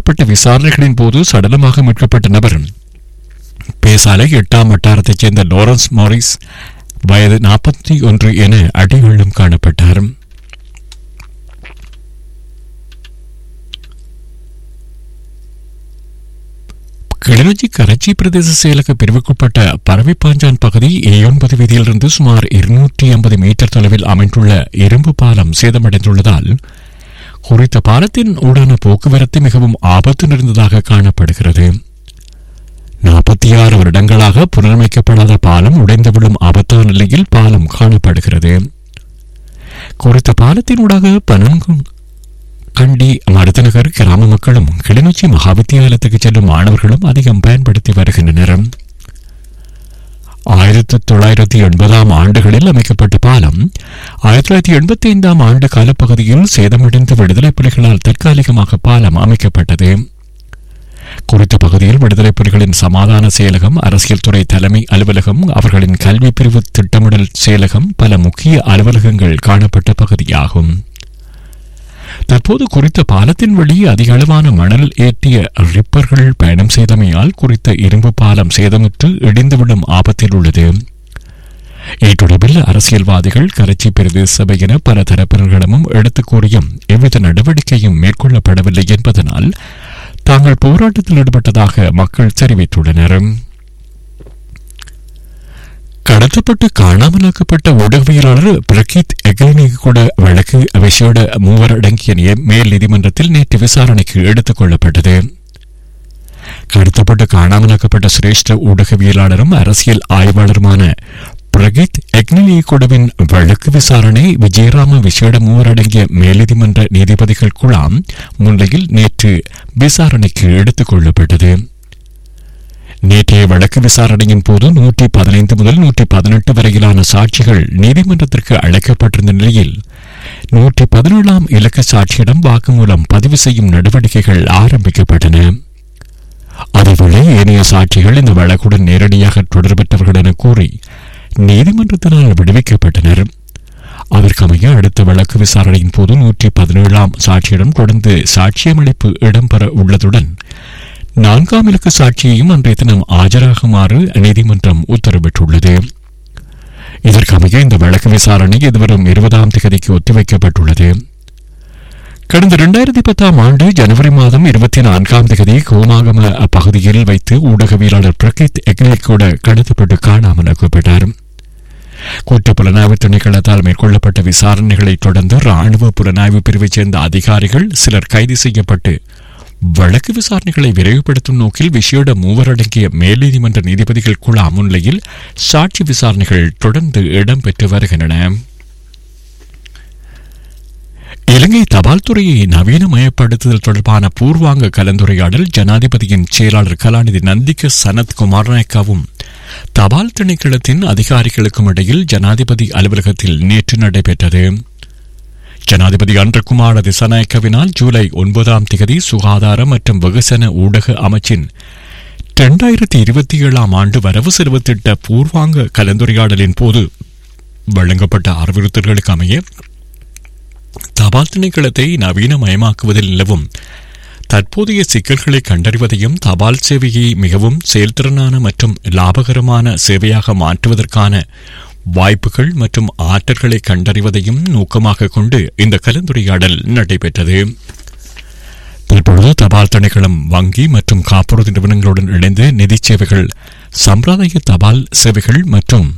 மேற்கொள்ளப்பட்ட விசாரணைகளின் போது சடலமாக மீட்கப்பட்ட நபர் பேசாலை எட்டாம் வட்டாரத்தைச் சேர்ந்த லாரன்ஸ் மாரிஸ் வயது நாற்பத்தி ஒன்று என அடையாளம் காணப்பட்டார் கிளிநொச்சி கரைச்சி பிரதேச செயலக பிரிவுக்குட்பட்ட பறவைப்பாஞ்சான் பகுதி ஏ ஒன்பது வீதியிலிருந்து சுமார் இருநூற்றி ஐம்பது மீட்டர் தொலைவில் அமைந்துள்ள இரும்பு பாலம் சேதமடைந்துள்ளதால் குறித்த பாலத்தின் ஊடான போக்குவரத்து மிகவும் ஆபத்து நிறைந்ததாக காணப்படுகிறது நாற்பத்தி ஆறு வருடங்களாக புனரமைக்கப்படாத பாலம் உடைந்து விழும் ஆபத்தான நிலையில் பாலம் காணப்படுகிறது குறித்த பாலத்தின் ஊடாக பனன்கு கண்டி மருதநகர் கிராம மக்களும் கிளிநொச்சி மகாவித்தியாலயத்துக்கு செல்லும் மாணவர்களும் அதிகம் பயன்படுத்தி வருகின்றனர் ஆயிரத்தி தொள்ளாயிரத்தி எண்பதாம் ஆண்டுகளில் அமைக்கப்பட்ட பாலம் ஆயிரத்தி தொள்ளாயிரத்தி எண்பத்தி ஐந்தாம் ஆண்டு காலப்பகுதியில் சேதமடைந்த விடுதலை புலிகளால் தற்காலிகமாக பாலம் அமைக்கப்பட்டது குறித்த பகுதியில் விடுதலை புலிகளின் சமாதான செயலகம் அரசியல் துறை தலைமை அலுவலகம் அவர்களின் கல்வி பிரிவு திட்டமிடல் செயலகம் பல முக்கிய அலுவலகங்கள் காணப்பட்ட பகுதியாகும் தற்போது குறித்த பாலத்தின் வழி அதிக அளவான மணல் ஏற்றிய ரிப்பர்கள் பயணம் செய்தமையால் குறித்த இரும்பு பாலம் சேதமுற்று இடிந்துவிடும் ஆபத்தில் உள்ளது இத்தொடர்பில் அரசியல்வாதிகள் கரைச்சி பிரதேச சபை என பல தரப்பினர்களிடமும் எடுத்துக் கூறியும் எவ்வித நடவடிக்கையும் மேற்கொள்ளப்படவில்லை என்பதனால் தாங்கள் போராட்டத்தில் ஈடுபட்டதாக மக்கள் தெரிவித்துள்ளனர் கடத்தப்பட்டு காணாமலாக்கப்பட்ட ஊடகவியலாளர் பிரகீத் எகலினி கூட வழக்கு விசேட மூவர் அடங்கிய நே- மேல் நீதிமன்றத்தில் நேற்று விசாரணைக்கு எடுத்துக் கொள்ளப்பட்டது கடத்தப்பட்டு காணாமலாக்கப்பட்ட சிரேஷ்ட ஊடகவியலாளரும் அரசியல் ஆய்வாளருமான பிரகீத் எக்னிலி குழுவின் வழக்கு விசாரணை விஜயராம விசேட மூவர் அடங்கிய மேல்நீதிமன்ற நீதிபதிகள் குழாம் முன்னிலையில் நேற்று விசாரணைக்கு எடுத்துக் கொள்ளப்பட்டது நேற்றைய வழக்கு விசாரணையின் போது நூற்றி பதினைந்து முதல் நூற்றி பதினெட்டு வரையிலான சாட்சிகள் நீதிமன்றத்திற்கு அழைக்கப்பட்டிருந்த நிலையில் நூற்றி பதினேழாம் இலக்க சாட்சியிடம் வாக்குமூலம் பதிவு செய்யும் நடவடிக்கைகள் ஆரம்பிக்கப்பட்டன அதேவேளை ஏனைய சாட்சிகள் இந்த வழக்குடன் நேரடியாக தொடர்பற்றவர்கள் என கூறி நீதிமன்றத்தினால் விடுவிக்கப்பட்டனர் அதற்கமைய அடுத்த வழக்கு விசாரணையின் போது நூற்றி பதினேழாம் சாட்சியிடம் தொடர்ந்து சாட்சியமளிப்பு இடம்பெற உள்ளதுடன் நான்காம் இலக்கு சாட்சியையும் அன்றைய தினம் ஆஜராகுமாறு நீதிமன்றம் உத்தரவிட்டுள்ளது இதற்கமைய இந்த வழக்கு விசாரணை எதிர்வரும் இருபதாம் தேதிக்கு ஒத்திவைக்கப்பட்டுள்ளது கடந்த இரண்டாயிரத்தி பத்தாம் ஆண்டு ஜனவரி மாதம் இருபத்தி நான்காம் தேதி கோமாகம பகுதியில் வைத்து ஊடகவியலாளர் பிரகித் எக்னிகோட கடத்தப்பட்டு காணாமலாக்கப்பட்டார் குற்ற புலனாய்வு திணைக்களத்தால் மேற்கொள்ளப்பட்ட விசாரணைகளைத் தொடர்ந்து ராணுவ புலனாய்வு பிரிவைச் சேர்ந்த அதிகாரிகள் சிலர் கைது செய்யப்பட்டு வழக்கு விசாரணைகளை விரைவுபடுத்தும் நோக்கில் விசேட மூவர் அடங்கிய மேல்நீதிமன்ற நீதிபதிகள் குழா முன்னிலையில் சாட்சி விசாரணைகள் தொடர்ந்து இடம்பெற்று வருகின்றன இலங்கை தபால் துறையை நவீனமயப்படுத்துதல் தொடர்பான பூர்வாங்க கலந்துரையாடல் ஜனாதிபதியின் செயலாளர் கலாநிதி நந்திக சனத் குமாரநாயக்காவும் தபால் திணைக்களத்தின் அதிகாரிகளுக்கும் இடையில் ஜனாதிபதி அலுவலகத்தில் நேற்று நடைபெற்றது ஜனாதிபதி அன்றகுமார திசநாயக்கவினால் ஜூலை ஒன்பதாம் தேதி சுகாதார மற்றும் வெகுசன ஊடக அமைச்சின் இரண்டாயிரத்தி இருபத்தி ஏழாம் ஆண்டு வரவு செலவு திட்ட பூர்வாங்க கலந்துரையாடலின் போது வழங்கப்பட்ட அறிவுறுத்தல்களுக்கு அமைய தபால் திணைக்களத்தை நவீனமயமாக்குவதில் நிலவும் தற்போதைய சிக்கல்களை கண்டறிவதையும் தபால் சேவையை மிகவும் செயல்திறனான மற்றும் லாபகரமான சேவையாக மாற்றுவதற்கான வாய்ப்புகள் மற்றும் ஆற்றல்களை கண்டறிவதையும் நோக்கமாக கொண்டு இந்த கலந்துரையாடல் நடைபெற்றது தற்பொழுது தபால் திணைக்களம் வங்கி மற்றும் காப்புறுதி நிறுவனங்களுடன் இணைந்து நிதி சேவைகள் சம்பிரதாய தபால் சேவைகள் மற்றும்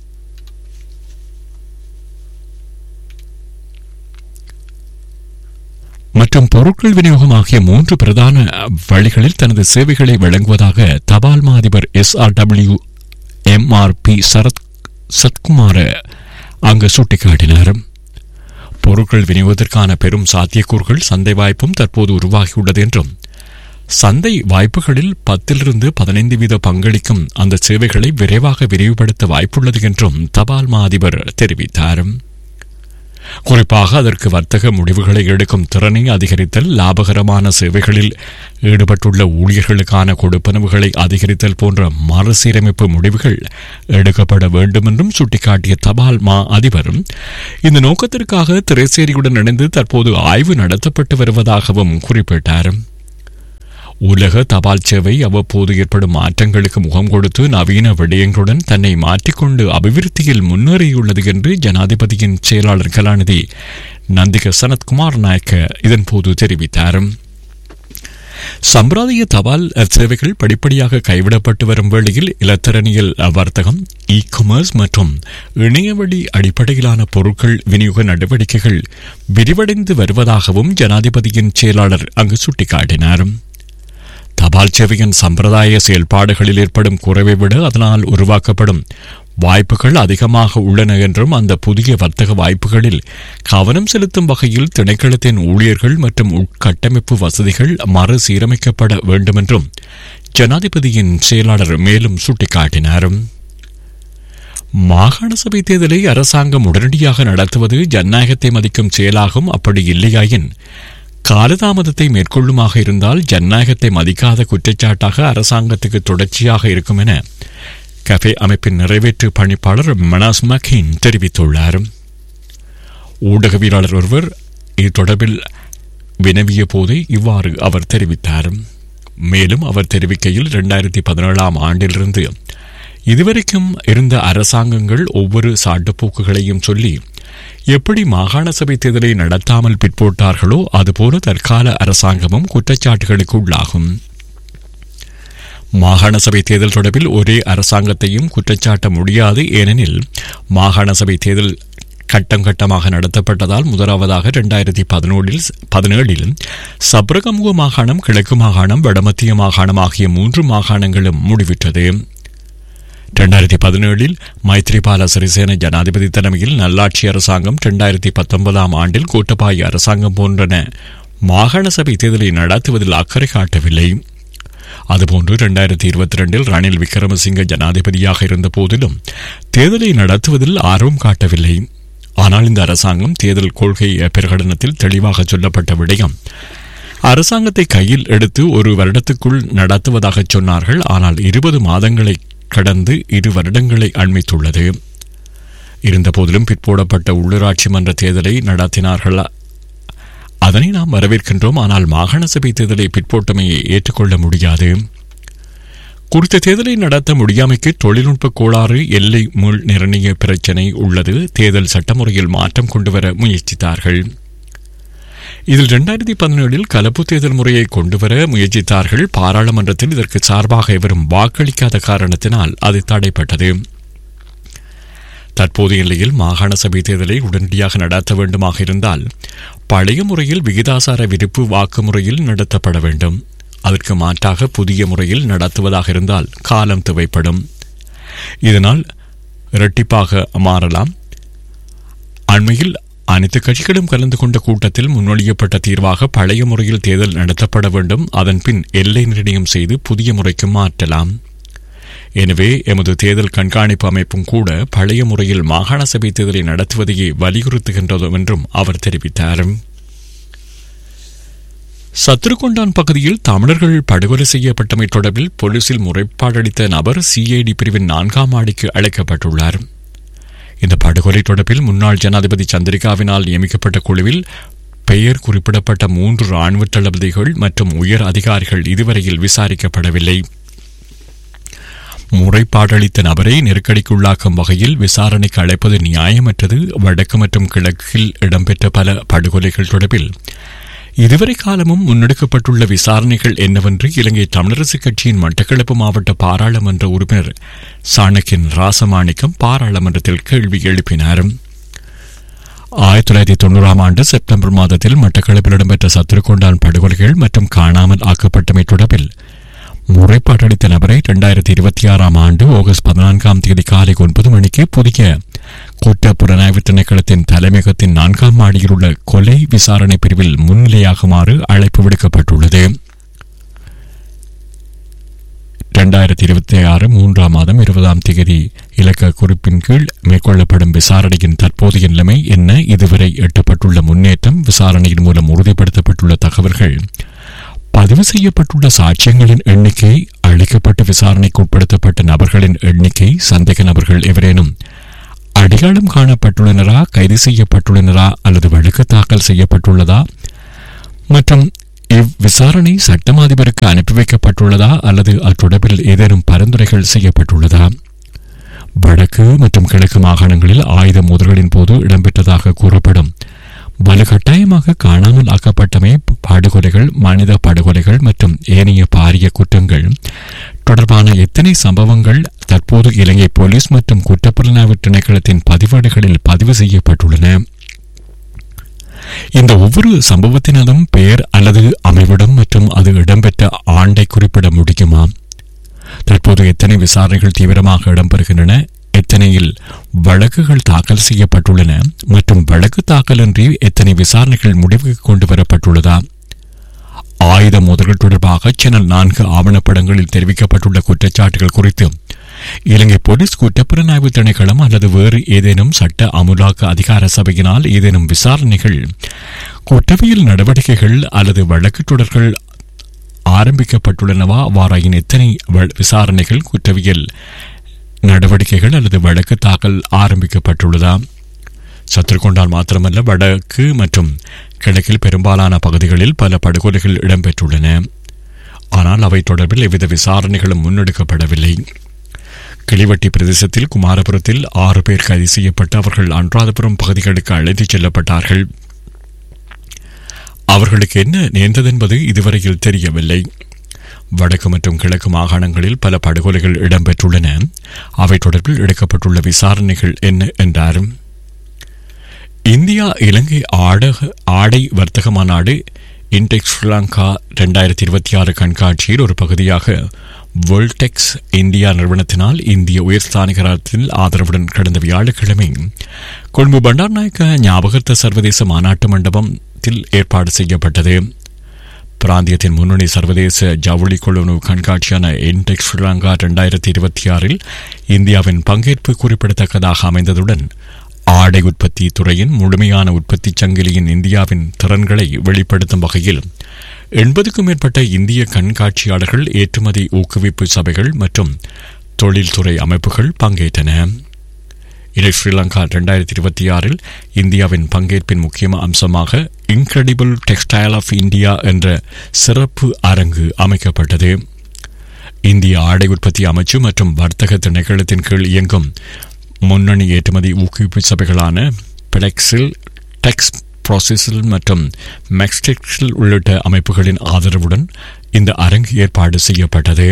மற்றும் பொருட்கள் விநியோகம் ஆகிய மூன்று பிரதான வழிகளில் தனது சேவைகளை வழங்குவதாக தபால் மா அதிபர் S R W MRP Sarath Sathkumara அங்கு சுட்டிக்காட்டினார் பொருட்கள் விநியோகத்திற்கான பெரும் சாத்தியக்கூறுகள் சந்தை வாய்ப்பும் தற்போது உருவாகியுள்ளது என்றும் சந்தை வாய்ப்புகளில் பத்திலிருந்து பதினைந்து வீத பங்களிக்கும் அந்த சேவைகளை விரைவாக விரிவுபடுத்த வாய்ப்புள்ளது என்றும் தபால் மா அதிபர் தெரிவித்தார் குறிப்பாக அதற்கு வர்த்தக முடிவுகளை எடுக்கும் திறனை அதிகரித்தல் லாபகரமான சேவைகளில் ஈடுபட்டுள்ள ஊழியர்களுக்கான கொடுப்பனவுகளை அதிகரித்தல் போன்ற மறுசீரமைப்பு முடிவுகள் எடுக்கப்பட வேண்டும் என்றும் சுட்டிக்காட்டிய தபால் மா அதிபர் இந்த நோக்கத்திற்காக திரைசேரியுடன் இணைந்து தற்போது ஆய்வு நடத்தப்பட்டு வருவதாகவும் குறிப்பிட்டார் உலக தபால் சேவை அவ்வப்போது ஏற்படும் மாற்றங்களுக்கு முகம் கொடுத்து நவீன விடயங்களுடன் தன்னை மாற்றிக்கொண்டு அபிவிருத்தியில் முன்னேறியுள்ளது என்று ஜனாதிபதியின் செயலாளர் கலாநிதி நந்திக சனத்குமார் நாயக்க இதன்போது தெரிவித்தார் சம்பிரதாய தபால் சேவைகள் படிப்படியாக கைவிடப்பட்டு வரும் வேளையில் இலத்திரனியல் வர்த்தகம் இ காமர்ஸ் மற்றும் இணையவழி அடிப்படையிலான பொருட்கள் விநியோக நடவடிக்கைகள் விரிவடைந்து வருவதாகவும் ஜனாதிபதியின் செயலாளர் அங்கு சுட்டிக்காட்டினார் தபால் சேவையின் சம்பிரதாய செயல்பாடுகளில் ஏற்படும் குறைவை விட அதனால் உருவாக்கப்படும் வாய்ப்புகள் அதிகமாக உள்ளன என்றும் அந்த புதிய வர்த்தக வாய்ப்புகளில் கவனம் செலுத்தும் வகையில் திணைக்களத்தின் ஊழியர்கள் மற்றும் உட்கட்டமைப்பு வசதிகள் மறுசீரமைக்கப்பட வேண்டும் என்றும் ஜனாதிபதியின் செயலாளர் மேலும் சுட்டிக்காட்டினார் மாகாண சபை தேர்தலை அரசாங்கம் உடனடியாக நடத்துவது ஜனநாயகத்தை மதிக்கும் செயலாகும் அப்படி இல்லையாயின் காலதாமதத்தை மேற்கொள்ளுமாக இருந்தால் ஜனநாயகத்தை மதிக்காத குற்றச்சாட்டாக அரசாங்கத்துக்கு தொடர்ச்சியாக இருக்கும் என கஃபே அமைப்பின் நிறைவேற்று பணிப்பாளர் மனாஸ் மக்கின் தெரிவித்துள்ளார் ஊடகவியலாளர் ஒருவர் இது தொடர்பில் வினவிய போதே இவ்வாறு அவர் தெரிவித்தார் மேலும் அவர் தெரிவிக்கையில் இரண்டாயிரத்தி பதினேழாம் ஆண்டிலிருந்து இதுவரைக்கும் இருந்த அரசாங்கங்கள் ஒவ்வொரு சாட்டுப்போக்குகளையும் சொல்லி எப்படி மாகாண சபை தேர்தலை நடத்தாமல் பிற்போட்டார்களோ அதுபோல தற்கால அரசாங்கமும் குற்றச்சாட்டுகளுக்கு உள்ளாகும் மாகாண சபை தேர்தல் தொடர்பில் ஒரே அரசாங்கத்தையும் குற்றச்சாட்ட முடியாது ஏனெனில் மாகாண சபை தேர்தல் கட்டம் கட்டமாக நடத்தப்பட்டதால் முதலாவதாக இரண்டாயிரத்தி பதினோழில் பதினேழில் சப்ரகமுக மாகாணம் கிழக்கு மாகாணம் வடமத்திய மாகாணம் ஆகிய மூன்று மாகாணங்களும் முடிவிட்டது இரண்டாயிரத்தி பதினேழில் மைத்ரிபால சிறிசேன ஜனாதிபதி தலைமையில் நல்லாட்சி அரசாங்கம் இரண்டாயிரத்தி பத்தொன்பதாம் ஆண்டில் கோட்டபாய அரசாங்கம் போன்றன மாகாண சபை தேர்தலை நடத்துவதில் அக்கறை காட்டவில்லை அதுபோன்று இரண்டாயிரத்தி இருபத்தி ரெண்டில் ரணில் விக்ரமசிங்க ஜனாதிபதியாக இருந்த போதிலும் தேர்தலை நடத்துவதில் ஆர்வம் காட்டவில்லை ஆனால் இந்த அரசாங்கம் தேர்தல் கொள்கை பிரகடனத்தில் தெளிவாக சொல்லப்பட்ட விடயம் அரசாங்கத்தை கையில் எடுத்து ஒரு வருடத்துக்குள் நடத்துவதாக சொன்னார்கள் ஆனால் இருபது மாதங்களை கடந்து இரு வருடங்களை அண்மித்துள்ளது இருந்தபோதிலும் பிற்போடப்பட்ட உள்ளூராட்சி மன்ற தேர்தலை நடத்தினார்கள் அதனை நாம் வரவேற்கின்றோம் ஆனால் மாகாண சபை தேர்தலை பிற்போட்டமையை ஏற்றுக்கொள்ள முடியாது குறித்த தேர்தலை நடத்த முடியாமைக்கு தொழில்நுட்ப கோளாறு எல்லை முள் நிர்ணய பிரச்சினை உள்ளது தேர்தல் சட்டமுறையில் மாற்றம் கொண்டுவர முயற்சித்தார்கள் இதில் இரண்டாயிரத்தி பதினேழில் கலப்பு தேர்தல் முறையை கொண்டுவர முயற்சித்தார்கள் பாராளுமன்றத்தில் இதற்கு சார்பாக எவரும் வாக்களிக்காத காரணத்தினால் அது தடைப்பட்டது தற்போதைய நிலையில் மாகாண சபை தேர்தலை உடனடியாக நடத்த வேண்டுமாக இருந்தால் பழைய முறையில் விகிதாசார விருப்பு வாக்கு முறையில் நடத்தப்பட வேண்டும் அதற்கு மாற்றாக புதிய முறையில் நடத்துவதாக இருந்தால் காலம் தேவைப்படும் இதனால் இரட்டிப்பாக மாறலாம் அண்மையில் அனைத்து கட்சிகளும் கலந்து கொண்ட கூட்டத்தில் முன்மொழியப்பட்ட தீர்வாக பழைய முறையில் தேர்தல் நடத்தப்பட வேண்டும் அதன் பின் எல்லை நிர்ணயம் செய்து புதிய முறைக்கு மாற்றலாம் எனவே எமது தேர்தல் கண்காணிப்பு அமைப்பும் கூட பழைய முறையில் மாகாண சபை தேர்தலை நடத்துவதையே வலியுறுத்துகின்றது என்றும் அவர் தெரிவித்தார் சத்ருகொண்டான் பகுதியில் தமிழர்கள் படுகொலை செய்யப்பட்டமை தொடர்பில் போலீசில் முறைப்பாடளித்த நபர் சிஐடி பிரிவின் நான்காம் ஆடிக்கு அழைக்கப்பட்டுள்ளார் இந்த படுகொலை தொடர்பில் முன்னாள் ஜனாதிபதி சந்திரிகாவினால் நியமிக்கப்பட்ட குழுவில் பெயர் குறிப்பிடப்பட்ட மூன்று ராணுவ தளபதிகள் மற்றும் உயர் அதிகாரிகள் இதுவரையில் விசாரிக்கப்படவில்லை முறைப்பாடளித்த நபரை நெருக்கடிக்குள்ளாக்கும் வகையில் விசாரணைக்கு அழைப்பது நியாயமற்றது வடக்கு மற்றும் கிழக்கில் இடம்பெற்ற பல படுகொலைகள் தொடர்பில் இதுவரை காலமும் முன்னெடுக்கப்பட்டுள்ள விசாரணைகள் என்னவென்று இலங்கை தமிழரசு கட்சியின் மட்டக்களப்பு மாவட்ட பாராளுமன்ற உறுப்பினர் சாணக்கியன் ராசமாணிக்கம் பாராளுமன்றத்தில் கேள்வி எழுப்பினார் ஆயிரத்தி தொள்ளாயிரத்தி தொண்ணூறாம் ஆண்டு செப்டம்பர் மாதத்தில் மட்டக்களப்பில் இடம்பெற்ற சத்துருக்கொண்டான் படுகொலைகள் மற்றும் காணாமல் ஆக்கப்பட்டமை தொடர்பில் முறைப்பாட்டளித்த நபரை இரண்டாயிரத்தி இருபத்தி ஆறாம் ஆண்டு ஆகஸ்ட் பதினான்காம் தேதி காலை ஒன்பது மணிக்கு புதிய குற்ற புலனாய்வு திணைக்களத்தின் தலைமையகத்தின் நான்காம் மாடியில் உள்ள கொலை விசாரணை பிரிவில் முன்னிலையாகுமாறு அழைப்பு விடுக்கப்பட்டுள்ளது இரண்டாயிரத்தி இருபத்தி ஆறு மூன்றாம் மாதம் இருபதாம் தேதி இலக்க குறிப்பின் கீழ் மேற்கொள்ளப்படும் விசாரணையின் தற்போதைய நிலைமை என்ன இதுவரை எட்டப்பட்டுள்ள முன்னேற்றம் விசாரணையின் மூலம் உறுதிப்படுத்தப்பட்டுள்ள தகவல்கள் பதிவு செய்யப்பட்டுள்ள சாட்சியங்களின் எண்ணிக்கை அளிக்கப்பட்ட விசாரணைக்கு உட்படுத்தப்பட்ட நபர்களின் எண்ணிக்கை சந்தேக நபர்கள் எவரேனும் அடையாளம் காணப்பட்டுள்ளனரா கைது செய்யப்பட்டுள்ளனரா அல்லது வழக்கு தாக்கல் செய்யப்பட்டுள்ளதா மற்றும் இவ்விசாரணை சட்டம் அதிபருக்கு அனுப்பி வைக்கப்பட்டுள்ளதா அல்லது அத்தொடர்பில் ஏதேனும் பரிந்துரைகள் செய்யப்பட்டுள்ளதா வடக்கு மற்றும் கிழக்கு மாகாணங்களில் ஆயுத மோதல்களின் போது இடம்பெற்றதாக கூறப்படும் வலுக்கட்டாயமாக காணாமல் ஆக்கப்பட்டமை படுகொலைகள் மனித படுகொலைகள் மற்றும் ஏனைய பாரிய குற்றங்கள் தொடர்பான எத்தனை சம்பவங்கள் தற்போது இலங்கை போலீஸ் மற்றும் குற்றப்புலனாய்வு திணைக்களத்தின் பதிவேடுகளில் பதிவு செய்யப்பட்டுள்ளன இந்த ஒவ்வொரு சம்பவத்தினதும் பெயர் அல்லது அமைவிடம் மற்றும் அது இடம்பெற்ற ஆண்டை குறிப்பிட முடியுமா தற்போது எத்தனை விசாரணைகள் தீவிரமாக இடம்பெறுகின்றன எத்தனையில் வழக்குகள் தாக்கல் செய்யப்பட்டுள்ளன மற்றும் வழக்கு தாக்கலின்றி எத்தனை விசாரணைகள் முடிவுக்கு கொண்டு வரப்பட்டுள்ளதா ஆயுத மோதல்கள் தொடர்பாக சேனல் நான்கு ஆவணப்படங்களில் தெரிவிக்கப்பட்டுள்ள குற்றச்சாட்டுகள் குறித்து இலங்கை போலீஸ் குற்றப்புலனாய்வு திணைக்களம் அல்லது வேறு ஏதேனும் சட்ட அமுலாக்க அதிகார சபையினால் ஏதேனும் விசாரணைகள் குற்றவியல் நடவடிக்கைகள் அல்லது வழக்கு தொடர்கள் ஆரம்பிக்கப்பட்டுள்ளனவா அவ்வாறாயின் எத்தனை வ- விசாரணைகள் குற்றவியல் நடவடிக்கைகள் அல்லது வழக்கு தாக்கல் ஆரம்பிக்கப்பட்டுள்ளதா சத்துருக்கொண்டால் மாத்திரமல்ல வடக்கு மற்றும் கிழக்கில் பெரும்பாலான பகுதிகளில் பல படுகொலைகள் இடம்பெற்றுள்ளன ஆனால் அவை தொடர்பில் எவ்வித விசாரணைகளும் முன்னெடுக்கப்படவில்லை கிளிவட்டி பிரதேசத்தில் குமாரபுரத்தில் ஆறு பேர் கைது செய்யப்பட்டு அவர்கள் அனுராதபுரம் பகுதிகளுக்கு அழைத்துச் செல்லப்பட்டார்கள் அவர்களுக்கு என்ன நேர்ந்ததென்பது இதுவரையில் தெரியவில்லை வடக்கு மற்றும் கிழக்கு மாகாணங்களில் பல படுகொலைகள் இடம்பெற்றுள்ளன அவை தொடர்பில் எடுக்கப்பட்டுள்ள விசாரணைகள் என்ன என்றார் இந்தியா இலங்கை ஆடக ஆடை வர்த்தக மாநாடு இன்டெக்ஸ் ஸ்ரீலங்கா ரெண்டாயிரத்தி இருபத்தி ஆறு கண்காட்சியில் ஒரு பகுதியாக வேர்ல்டெக்ஸ் இந்தியா நிறுவனத்தினால் இந்திய உயர்ஸ்தானிகரத்தில் ஆதரவுடன் கடந்த வியாழக்கிழமை கொழும்பு பண்டார்நாயக்க ஞாபகர்த்த சர்வதேச மாநாட்டு மண்டபத்தில் ஏற்பாடு செய்யப்பட்டது பிராந்தியத்தின் முன்னணி சர்வதேச ஜவுளி குழு கண்காட்சியான இன்டெக்ஸ் ஸ்ரீலங்கா ரெண்டாயிரத்தி இருபத்தி ஆறில் இந்தியாவின் பங்கேற்பு குறிப்பிடத்தக்கதாக அமைந்ததுடன் ஆடை உற்பத்தி துறையின் முழுமையான உற்பத்தி சங்கிலியின் இந்தியாவின் திறன்களை வெளிப்படுத்தும் வகையில் எண்பதுக்கும் மேற்பட்ட இந்திய கண்காட்சியாளர்கள் ஏற்றுமதி ஊக்குவிப்பு சபைகள் மற்றும் தொழில்துறை அமைப்புகள் பங்கேற்றன இதை ஸ்ரீலங்கா ரெண்டாயிரத்தி இருபத்தி ஆறில் இந்தியாவின் பங்கேற்பின் முக்கிய அம்சமாக இன்கிரெடிபிள் டெக்ஸ்டைல் ஆஃப் இந்தியா என்ற சிறப்பு அரங்கு அமைக்கப்பட்டது இந்திய ஆடை உற்பத்தி அமைச்சு மற்றும் வர்த்தக திணைக்களத்தின் கீழ் இயங்கும் முன்னணி ஏற்றுமதி ஊக்குவிப்பு சபைகளான பெலெக்ஸில் டெக்ஸ் ப்ராசஸில் மற்றும் மெக்ஸ்டெக்ஸில் உள்ளிட்ட அமைப்புகளின் ஆதரவுடன் இந்த அரங்கு ஏற்பாடு செய்யப்பட்டது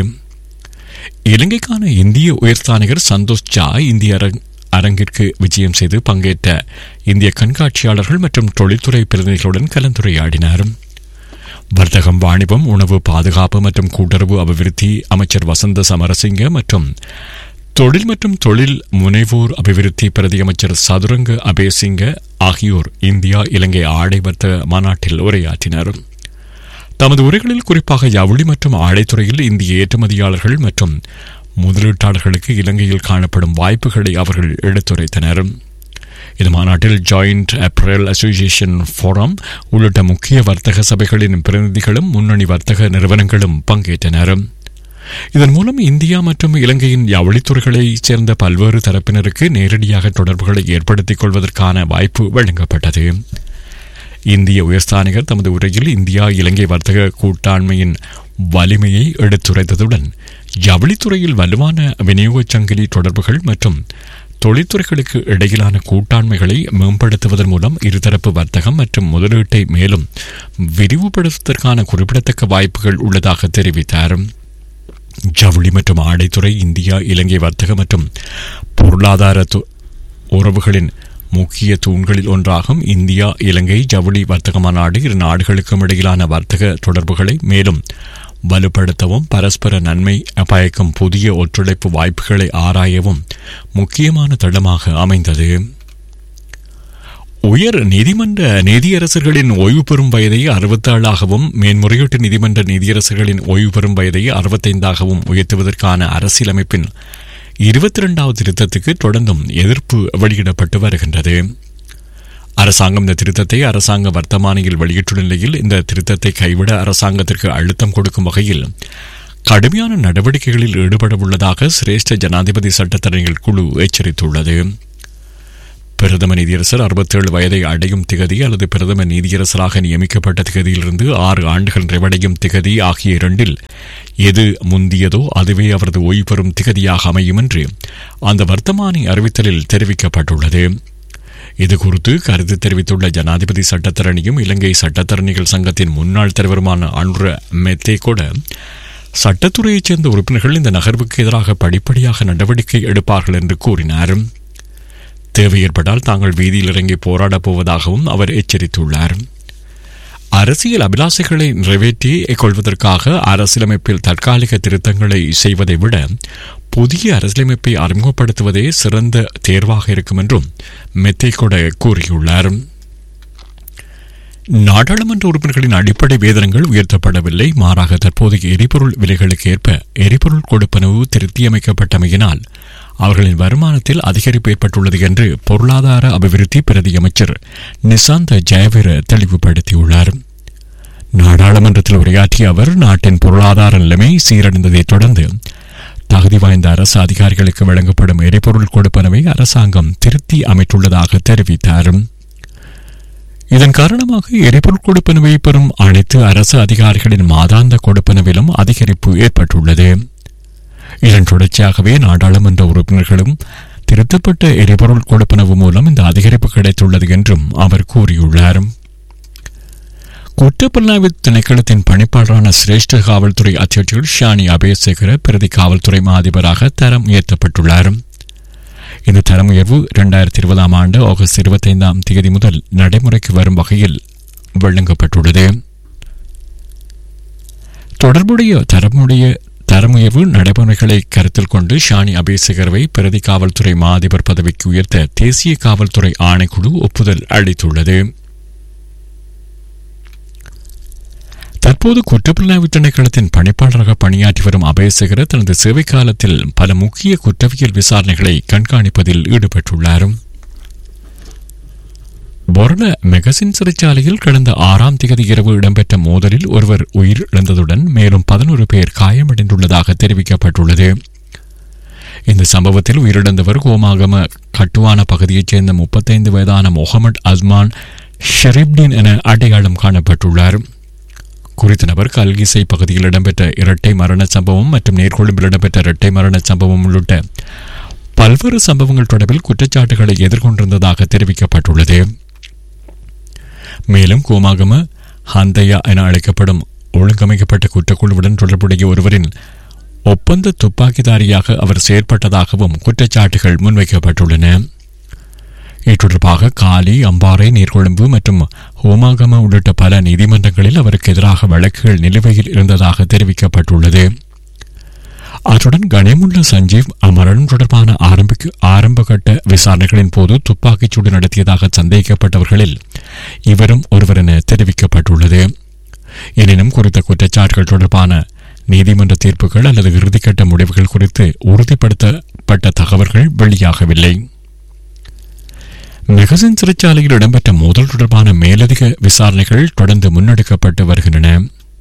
இலங்கைக்கான இந்திய உயர்ஸ்தானிகர் சந்தோஷ் ஜா இந்திய அரங் அரங்கிற்கு விஜயம் செய்து பங்கேற்ற இந்திய கண்காட்சியாளர்கள் மற்றும் தொழில்துறை பிரதிநிதிகளுடன் கலந்துரையாடினார் வர்த்தகம் வாணிபம் உணவு பாதுகாப்பு மற்றும் கூட்டுறவு அபிவிருத்தி அமைச்சர் வசந்த சமரசிங்க மற்றும் தொழில் மற்றும் தொழில் முனைவோர் அபிவிருத்தி பிரதி அமைச்சர் சதுரங்க அபேசிங்க ஆகியோர் இந்தியா இலங்கை ஆடை வர்த்தக மாநாட்டில் உரையாற்றினர் தமது உரைகளில் குறிப்பாக ஜவுளி மற்றும் ஆடைத்துறையில் இந்திய ஏற்றுமதியாளர்கள் மற்றும் முதலீட்டாளர்களுக்கு இலங்கையில் காணப்படும் வாய்ப்புகளை அவர்கள் எடுத்துரைத்தனர் இந்த மாநாட்டில் ஜாயிண்ட் அப்ரல் அசோசியேஷன் ஃபோரம் உள்ளிட்ட முக்கிய வர்த்தக சபைகளின் பிரதிநிதிகளும் முன்னணி வர்த்தக நிறுவனங்களும் பங்கேற்றனர் இதன் மூலம் இந்தியா மற்றும் இலங்கையின் ஜவுளித்துறைகளைச் சேர்ந்த பல்வேறு தரப்பினருக்கு நேரடியாக தொடர்புகளை ஏற்படுத்திக் கொள்வதற்கான வாய்ப்பு வழங்கப்பட்டது இந்திய உயர்ஸ்தானிகர் தமது உரையில் இந்தியா இலங்கை வர்த்தக கூட்டாண்மையின் வலிமையை எடுத்துரைத்ததுடன் ஜவுளித்துறையில் வலுவான விநியோகச் சங்கிலி தொடர்புகள் மற்றும் தொழில்துறைகளுக்கு இடையிலான கூட்டாண்மைகளை மேம்படுத்துவதன் மூலம் இருதரப்பு வர்த்தகம் மற்றும் முதலீட்டை மேலும் விரிவுபடுத்துவதற்கான குறிப்பிடத்தக்க வாய்ப்புகள் உள்ளதாக தெரிவித்தார் ஜவுளி மற்றும் ஆடைத்துறை இந்தியா இலங்கை வர்த்தக மற்றும் பொருளாதார து- உறவுகளின் முக்கிய தூண்களில் ஒன்றாகும் இந்தியா இலங்கை ஜவுளி வர்த்தக மாநாடு இரு நாடுகளுக்கும் இடையிலான வர்த்தக தொடர்புகளை மேலும் வலுப்படுத்தவும் பரஸ்பர நன்மை பயக்கும் புதிய ஒத்துழைப்பு வாய்ப்புகளை ஆராயவும் முக்கியமான தளமாக அமைந்தது உயர் நீதிமன்ற நீதியரசர்களின் ஓய்வு பெறும் வயதை அறுபத்தேழாகவும் மேன்முறையீட்டு நீதிமன்ற நீதியரசர்களின் ஓய்வு பெறும் வயதை அறுபத்தைந்தாகவும் உயர்த்துவதற்கான அரசியலமைப்பின் இருபத்தி இரண்டாவது திருத்தத்துக்கு தொடர்ந்தும் எதிர்ப்பு வெளியிடப்பட்டு வருகின்றது அரசாங்கம் இந்த திருத்தத்தை அரசாங்க வர்த்தமானியில் வெளியிட்டுள்ள நிலையில் இந்த திருத்தத்தை கைவிட அரசாங்கத்திற்கு அழுத்தம் கொடுக்கும் வகையில் கடுமையான நடவடிக்கைகளில் ஈடுபட உள்ளதாக சிரேஷ்ட ஜனாதிபதி சட்டத்தரணிகள் குழு எச்சரித்துள்ளது பிரதம நீதியரசர் அறுபத்தேழு வயதை அடையும் திகதி அல்லது பிரதம நீதியரசராக நியமிக்கப்பட்ட திகதியிலிருந்து ஆறு ஆண்டுகள் நிறைவடையும் திகதி ஆகிய இரண்டில் எது முந்தியதோ அதுவே அவரது ஓய்வு பெறும் திகதியாக அமையும் என்று அந்த வர்த்தமானி அறிவித்தலில் தெரிவிக்கப்பட்டுள்ளது இது குறித்து கருத்து தெரிவித்துள்ள ஜனாதிபதி சட்டத்தரணியும் இலங்கை சட்டத்தரணிகள் சங்கத்தின் முன்னாள் தலைவருமான அனுர மெத்தே கூட சட்டத்துறையைச் சேர்ந்த உறுப்பினர்கள் இந்த நகர்வுக்கு எதிராக படிப்படியாக நடவடிக்கை எடுப்பார்கள் என்று கூறினார் தேவை ஏற்பட்டால் தாங்கள் வீதியில் இறங்கி போராடப் போவதாகவும் அவர் எச்சரித்துள்ளார் அரசியல் அபிலாசைகளை நிறைவேற்றி கொள்வதற்காக அரசியலமைப்பில் தற்காலிக திருத்தங்களை செய்வதை விட புதிய அரசியலமைப்பை அறிமுகப்படுத்துவதே சிறந்த தேர்வாக இருக்கும் என்றும் மெத்தேகொட கூறியுள்ளார் நாடாளுமன்ற உறுப்பினர்களின் அடிப்படை வேதனங்கள் உயர்த்தப்படவில்லை மாறாக தற்போதைய எரிபொருள் விலைகளுக்கு ஏற்ப எரிபொருள் கொடுப்பனவு திருத்தியமைக்கப்பட்டமையினால் அவர்களின் வருமானத்தில் அதிகரிப்பு ஏற்பட்டுள்ளது என்று பொருளாதார அபிவிருத்தி பிரதி அமைச்சர் நிசாந்த ஜெயவீர தெளிவுபடுத்தியுள்ளார் நாடாளுமன்றத்தில் உரையாற்றிய அவர் நாட்டின் பொருளாதார நிலைமை சீரடைந்ததைத் தொடர்ந்து தகுதி வாய்ந்த அரசு அதிகாரிகளுக்கு வழங்கப்படும் எரிபொருள் கொடுப்பனவை அரசாங்கம் திருத்தி அமைத்துள்ளதாக தெரிவித்தார் இதன் காரணமாக எரிபொருள் கொடுப்பனவை பெறும் அனைத்து அரசு அதிகாரிகளின் மாதாந்த கொடுப்பனவிலும் அதிகரிப்பு ஏற்பட்டுள்ளது இதன் தொடர்ச்சியாகவே நாடாளுமன்ற உறுப்பினர்களும் திருத்தப்பட்ட எரிபொருள் கொடுப்பனவு மூலம் இந்த அதிகரிப்பு கிடைத்துள்ளது என்றும் அவர் கூறியுள்ளார் குற்றப்புலனாய்வு திணைக்களத்தின் பணிப்பாளரான சிரேஷ்ட காவல்துறை அத்தியட்சர் ஷானி அபேசேகர பிரதி காவல்துறை மாதிபராக தரம் உயர்த்தப்பட்டுள்ளார் இந்த தரம் உயர்வு இரண்டாயிரத்தி இருபதாம் ஆண்டு ஆகஸ்ட் இருபத்தைந்தாம் தேதி முதல் நடைமுறைக்கு வரும் வகையில் வழங்கப்பட்டுள்ளது தொடர்புடைய தரமுடைய தரமுயர்வு நடைமுறைகளை கருத்தில் கொண்டு ஷானி அபேசகரவை பிரதி காவல்துறை மா அதிபர் பதவிக்கு உயர்த்த தேசிய காவல்துறை ஆணைக்குழு ஒப்புதல் அளித்துள்ளது தற்போது குற்றப்புலனாய்வு திணைக்களத்தின் பணிப்பாளராக பணியாற்றி வரும் அபயசேகர தனது சேவை காலத்தில் பல முக்கிய குற்றவியல் விசாரணைகளை கண்காணிப்பதில் ஈடுபட்டுள்ளார் பொர்ல மெகசின் சிறைச்சாலையில் கடந்த ஆறாம் தேதி இரவு இடம்பெற்ற மோதலில் ஒருவர் உயிரிழந்ததுடன் மேலும் பதினோரு பேர் காயமடைந்துள்ளதாக தெரிவிக்கப்பட்டுள்ளது இந்த சம்பவத்தில் உயிரிழந்தவர் கோமாகம கட்டுவான பகுதியைச் சேர்ந்த முப்பத்தைந்து வயதான முகமது அஸ்மான் ஷெரீப்டின் என அடையாளம் காணப்பட்டுள்ளார் குறித்த நபர் கல்கிசை பகுதியில் இடம்பெற்ற இரட்டை மரண சம்பவம் மற்றும் நேர்கொழும்பில் இடம்பெற்ற இரட்டை மரண சம்பவம் உள்ளிட்ட பல்வேறு சம்பவங்கள் தொடர்பில் குற்றச்சாட்டுகளை எதிர்கொண்டிருந்ததாக தெரிவிக்கப்பட்டுள்ளது மேலும் கோமாகம ஹந்தயா என அழைக்கப்படும் ஒழுங்கமைக்கப்பட்ட குற்றக்குழுவுடன் தொடர்புடைய ஒருவரின் ஒப்பந்த துப்பாக்கிதாரியாக அவர் செயற்பட்டதாகவும் குற்றச்சாட்டுகள் முன்வைக்கப்பட்டுள்ளன இது தொடர்பாக காலி அம்பாறை நீர்கொழும்பு மற்றும் ஹோமாகம உள்ளிட்ட பல நீதிமன்றங்களில் அவருக்கு எதிராக வழக்குகள் நிலுவையில் இருந்ததாக தெரிவிக்கப்பட்டுள்ளது அத்துடன் கணேமுள்ள சஞ்சீவ் அமரன் தொடர்பான ஆரம்பிக்க ஆரம்பகட்ட விசாரணைகளின் போது துப்பாக்கிச்சூடு நடத்தியதாக சந்தேகிக்கப்பட்டவர்களில் இவரும் ஒருவர் என தெரிவிக்கப்பட்டுள்ளது எனினும் குறித்த குற்றச்சாட்டுகள் தொடர்பான நீதிமன்ற தீர்ப்புகள் அல்லது இறுதிக்கட்ட முடிவுகள் குறித்து உறுதிப்படுத்தப்பட்ட தகவல்கள் வெளியாகவில்லை மெகசின் சிறைச்சாலையில் இடம்பெற்ற மோதல் தொடர்பான மேலதிக விசாரணைகள் தொடர்ந்து முன்னெடுக்கப்பட்டு வருகின்றன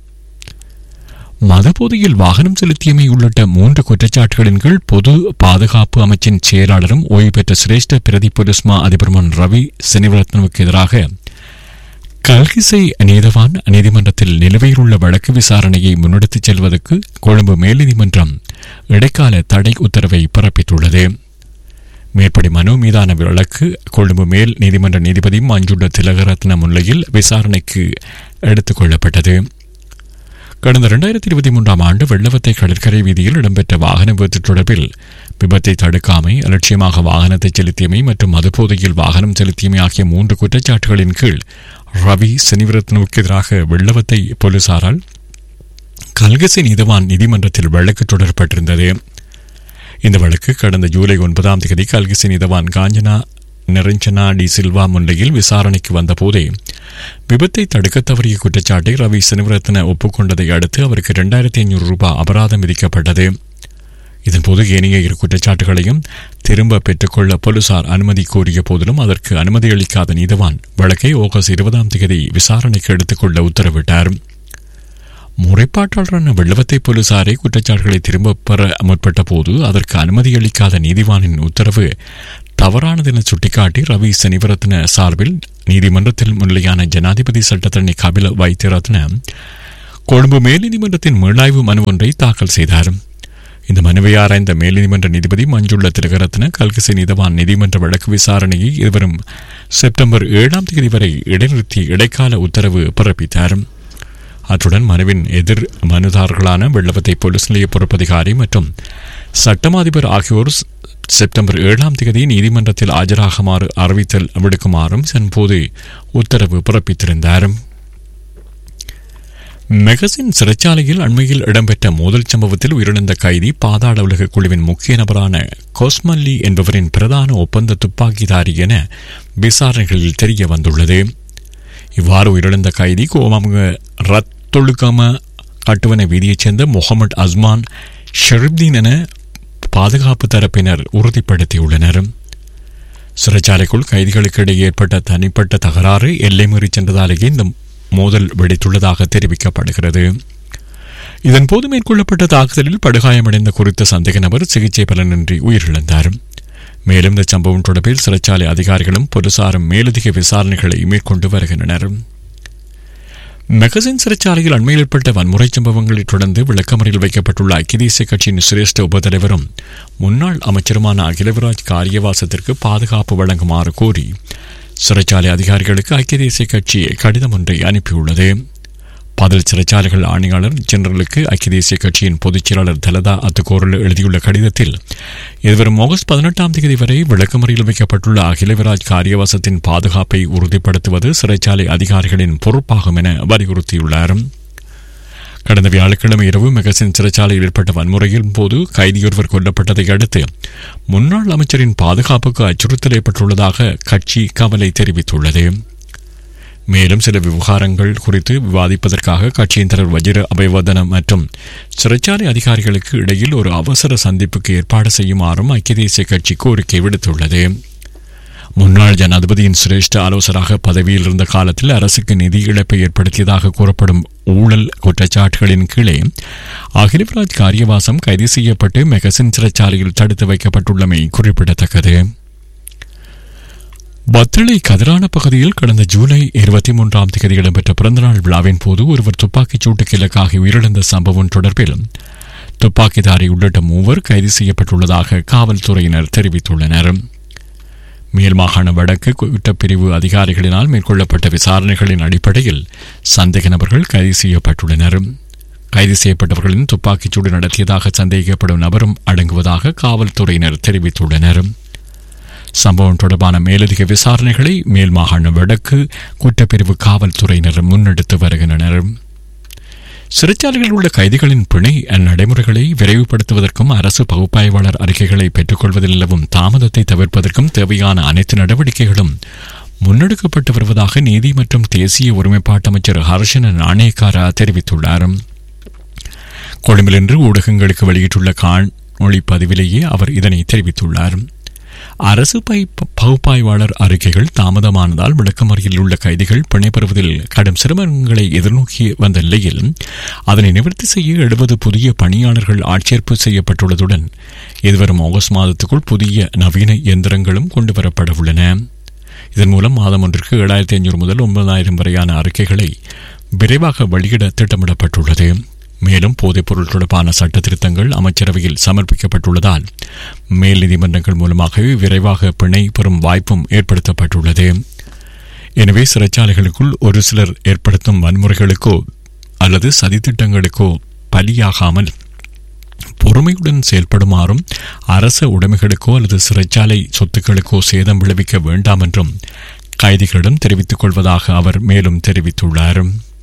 மதபோதையில் வாகனம் செலுத்தியமை உள்ளிட்ட மூன்று குற்றச்சாட்டுகளின் கீழ் பொது பாதுகாப்பு அமைச்சின் செயலாளரும் ஓய்வு பெற்ற சிரேஷ்ட பிரதி பொலிஸ்மா அதிபர்மன் ரவி சினிவரத்னவுக்கு எதிராக கல்கிசை நீதவான் நீதிமன்றத்தில் நிலுவையில் உள்ள வழக்கு விசாரணையை முன்னெடுத்துச் செல்வதற்கு கொழும்பு மேல் நீதிமன்றம் இடைக்கால தடை உத்தரவை பிறப்பித்துள்ளது மேற்படி மனு மீதான வழக்கு கொழும்பு மேல் நீதிமன்ற நீதிபதி மஞ்சுள்ள திலகரத்ன முன்னிலையில் விசாரணைக்கு எடுத்துக் கொள்ளப்பட்டது கடந்த இரண்டாயிரத்தி இருபத்தி மூன்றாம் ஆண்டு வெள்ளவத்தை கடற்கரை வீதியில் இடம்பெற்ற வாகன விபத்து தொடர்பில் விபத்தை தடுக்காமை அலட்சியமாக வாகனத்தை செலுத்தியமை மற்றும் மதுபோதையில் வாகனம் செலுத்தியமை ஆகிய மூன்று குற்றச்சாட்டுகளின் கீழ் ரவி சனிவரத்னுவுக்கு எதிராக வெள்ளவத்தை போலீசாரால் கல்கசி நீதவான் நீதிமன்றத்தில் வழக்கு தொடரப்பட்டிருந்தது இந்த வழக்கு கடந்த ஜூலை ஒன்பதாம் தேதி கல்கிசி நீதவான் காஞ்சனா நிரஞ்சனா டி சில்வா முன்னிலையில் விசாரணைக்கு வந்தபோதே விபத்தை தடுக்க தவறிய குற்றச்சாட்டை ரவி சினிவரத்ன ஒப்புக்கொண்டதை அடுத்து அவருக்கு இரண்டாயிரத்தி ஐநூறு ரூபாய் அபராதம் விதிக்கப்பட்டது இதன்போது ஏனைய இரு குற்றச்சாட்டுகளையும் திரும்ப பெற்றுக்கொள்ள போலீசார் அனுமதி கோரிய போதிலும் அதற்கு அனுமதி அளிக்காத நீதவான் வழக்கை ஆகஸ்ட் இருபதாம் தேதி விசாரணைக்கு எடுத்துக்கொள்ள உத்தரவிட்டார் முறைப்பாட்டாளரான வெள்ளவத்தை போலீசாரை குற்றச்சாட்டுகளை திரும்பப் பெற முற்பட்ட போது அதற்கு அனுமதி அளிக்காத நீதிவானின் உத்தரவு தவறானது என சுட்டிக்காட்டி ரவி சனிவரத்ன சார்பில் நீதிமன்றத்தில் முன்னிலையான ஜனாதிபதி சட்டத்தரணி கபில வைத்தியரத்ன கொழும்பு மேல்நீதிமன்றத்தின் மீளாய்வு மனு ஒன்றை தாக்கல் செய்தார் இந்த மனுவை ஆராய்ந்த மேல்நீதிமன்ற நீதிபதி மஞ்சுள்ள திலகரத்ன கல்கசி நீதவான் நீதிமன்ற வழக்கு விசாரணையை எதிர்வரும் செப்டம்பர் ஏழாம் தேதி வரை இடைநிறுத்தி இடைக்கால உத்தரவு பிறப்பித்தார் அத்துடன் மனுவின் எதிர் மனுதாரர்களான வெள்ளவத்தை போலீஸ் நிலைய பொறுப்பதிகாரி மற்றும் சட்டமாதிபர் ஆகியோர் செப்டம்பர் ஏழாம் தேதி நீதிமன்றத்தில் ஆஜராகுமாறு அறிவித்தல் விடுக்குமாறும் சென்போது உத்தரவு பிறப்பித்திருந்தார் மெகசின் சிறைச்சாலையில் அண்மையில் இடம்பெற்ற மோதல் சம்பவத்தில் உயிரிழந்த கைதி பாதாள உலக குழுவின் முக்கிய நபரான கோஸ்மல்லி என்பவரின் பிரதான ஒப்பந்த துப்பாக்கிதாரி என விசாரணைகளில் தெரிய வந்துள்ளது இவ்வாறு உயிரிழந்த கைதி கோமாமுக ரத்தொழுக்கம கட்டுவன வீதியைச் சேர்ந்த முகமது அஸ்மான் ஷெரிப்தீன் என பாதுகாப்பு தரப்பினர் உறுதிப்படுத்தியுள்ளனர் சிறைச்சாலைக்குள் கைதிகளுக்கு இடையே ஏற்பட்ட தனிப்பட்ட தகராறு எல்லை மீறி சென்றதாலேயே இந்த மோதல் வெடித்துள்ளதாக தெரிவிக்கப்படுகிறது இதன்போது மேற்கொள்ளப்பட்ட தாக்குதலில் படுகாயமடைந்த குறித்த சந்தேக நபர் சிகிச்சை பலனின்றி உயிரிழந்தார் மேலும் இந்த சம்பவம் தொடர்பில் சிறைச்சாலை அதிகாரிகளும் போலீசாரும் மேலதிக விசாரணைகளை மேற்கொண்டு வருகின்றனர் மெகசின் சிறைச்சாலையில் அண்மையில் ஏற்பட்ட வன்முறை சம்பவங்களை தொடர்ந்து விளக்கமறையில் வைக்கப்பட்டுள்ள ஐக்கிய தேசிய கட்சியின் சிரேஷ்ட உபதலைவரும் முன்னாள் அமைச்சருமான அகிலவிராஜ் காரியவாசத்திற்கு பாதுகாப்பு வழங்குமாறு கோரி சிறைச்சாலை அதிகாரிகளுக்கு ஐக்கிய தேசிய கட்சி கடிதம் ஒன்றை அனுப்பியுள்ளது பதில் சிறைச்சாலைகள் ஆணையாளர் ஜெனரலுக்கு ஐக்கிய தேசிய கட்சியின் பொதுச் செயலாளர் தலதா அத்துக்கோரல் எழுதியுள்ள கடிதத்தில் எதிர்வரும் ஆகஸ்ட் பதினெட்டாம் தேதி வரை விளக்கமறியில் வைக்கப்பட்டுள்ள அகிலவிராஜ் காரியவாசத்தின் பாதுகாப்பை உறுதிப்படுத்துவது சிறைச்சாலை அதிகாரிகளின் பொறுப்பாகும் என வலியுறுத்தியுள்ளார் கடந்த வியாழக்கிழமை இரவு மெகசின் சிறைச்சாலையில் ஏற்பட்ட வன்முறையின் போது கைதியொருவர் கொல்லப்பட்டதை அடுத்து முன்னாள் அமைச்சரின் பாதுகாப்புக்கு அச்சுறுத்தல் ஏற்பட்டுள்ளதாக கட்சி கவலை தெரிவித்துள்ளது மேலும் சில விவகாரங்கள் குறித்து விவாதிப்பதற்காக கட்சியின் தலைவர் வஜிர அபயவர்தன மற்றும் சிறைச்சாலை அதிகாரிகளுக்கு இடையில் ஒரு அவசர சந்திப்புக்கு ஏற்பாடு செய்யுமாறும் ஐக்கிய தேசிய கட்சி கோரிக்கை விடுத்துள்ளது முன்னாள் ஜனாதிபதியின் சிரேஷ்ட ஆலோசகராக பதவியில் இருந்த காலத்தில் அரசுக்கு நிதி இழப்பை ஏற்படுத்தியதாக கூறப்படும் ஊழல் குற்றச்சாட்டுகளின் கீழே அகிலவராஜ் காரியவாசம் கைது செய்யப்பட்டு மெகசின் சிறைச்சாலையில் தடுத்து வைக்கப்பட்டுள்ளமை குறிப்பிடத்தக்கது பத்தளை கதிரான பகுதியில் கடந்த ஜூலை இருபத்தி மூன்றாம் தேதி இடம்பெற்ற பிறந்தநாள் விழாவின் போது ஒருவர் துப்பாக்கிச் சூட்டுக்கு இலக்காகி உயிரிழந்த சம்பவம் தொடர்பில் துப்பாக்கிதாரி உள்ளிட்ட மூவர் கைது செய்யப்பட்டுள்ளதாக காவல்துறையினர் தெரிவித்துள்ளனர் மேல் மாகாண வடக்கு குற்றப்பிரிவு அதிகாரிகளினால் மேற்கொள்ளப்பட்ட விசாரணைகளின் அடிப்படையில் சந்தேக நபர்கள் கைது செய்யப்பட்டுள்ளனர் கைது செய்யப்பட்டவர்களின் துப்பாக்கிச்சூடு நடத்தியதாக சந்தேகிக்கப்படும் நபரும் அடங்குவதாக காவல்துறையினர் தெரிவித்துள்ளனர் சம்பவம் தொடர்பான மேலதிக விசாரணைகளை மேல் மாகாண வடக்கு குற்றப்பிரிவு காவல்துறையினர் முன்னெடுத்து வருகின்றனர் சிறைச்சாலைகளில் உள்ள கைதிகளின் பிணை நடைமுறைகளை விரைவுபடுத்துவதற்கும் அரசு பகுப்பாய்வாளர் அறிக்கைகளை பெற்றுக்கொள்வதில் நிலவும் தாமதத்தை தவிர்ப்பதற்கும் தேவையான அனைத்து நடவடிக்கைகளும் முன்னெடுக்கப்பட்டு வருவதாக நீதி மற்றும் தேசிய ஒருமைப்பாட்டு அமைச்சர் ஹர்ஷன நாணயக்காரா தெரிவித்துள்ளார் கொழும்பில் இன்று ஊடகங்களுக்கு வெளியிட்டுள்ள காணொளி பதிவிலேயே அவர் இதனை தெரிவித்துள்ளார் அரசு பை பகுப்பாய்வாளர் அறிக்கைகள் தாமதமானதால் விளக்கமறியில் உள்ள கைதிகள் பிணை பெறுவதில் கடும் சிரமங்களை எதிர்நோக்கி வந்த நிலையில் அதனை நிவர்த்தி செய்ய எழுபது புதிய பணியாளர்கள் ஆட்சேர்ப்பு செய்யப்பட்டுள்ளதுடன் எதிர்வரும் ஆகஸ்ட் மாதத்துக்குள் புதிய நவீன இயந்திரங்களும் கொண்டுவரப்பட உள்ளன இதன் மூலம் மாதம் ஒன்றிற்கு ஏழாயிரத்தி ஐநூறு முதல் ஒன்பதாயிரம் வரையான அறிக்கைகளை விரைவாக வெளியிட திட்டமிடப்பட்டுள்ளது மேலும் போதைப்பொருள் தொடர்பான சட்ட திருத்தங்கள் அமைச்சரவையில் சமர்ப்பிக்கப்பட்டுள்ளதால் மேல் நீதிமன்றங்கள் மூலமாகவே விரைவாக பிணை பெறும் வாய்ப்பும் ஏற்படுத்தப்பட்டுள்ளது எனவே சிறைச்சாலைகளுக்குள் ஒரு சிலர் ஏற்படுத்தும் வன்முறைகளுக்கோ அல்லது சதித்திட்டங்களுக்கோ பலியாகாமல் பொறுமையுடன் செயல்படுமாறும் அரச உடைமைகளுக்கோ அல்லது சிறைச்சாலை சொத்துக்களுக்கோ சேதம் விளைவிக்க வேண்டாம் என்றும் கைதிகளிடம் தெரிவித்துக் கொள்வதாக அவர் மேலும் தெரிவித்துள்ளார்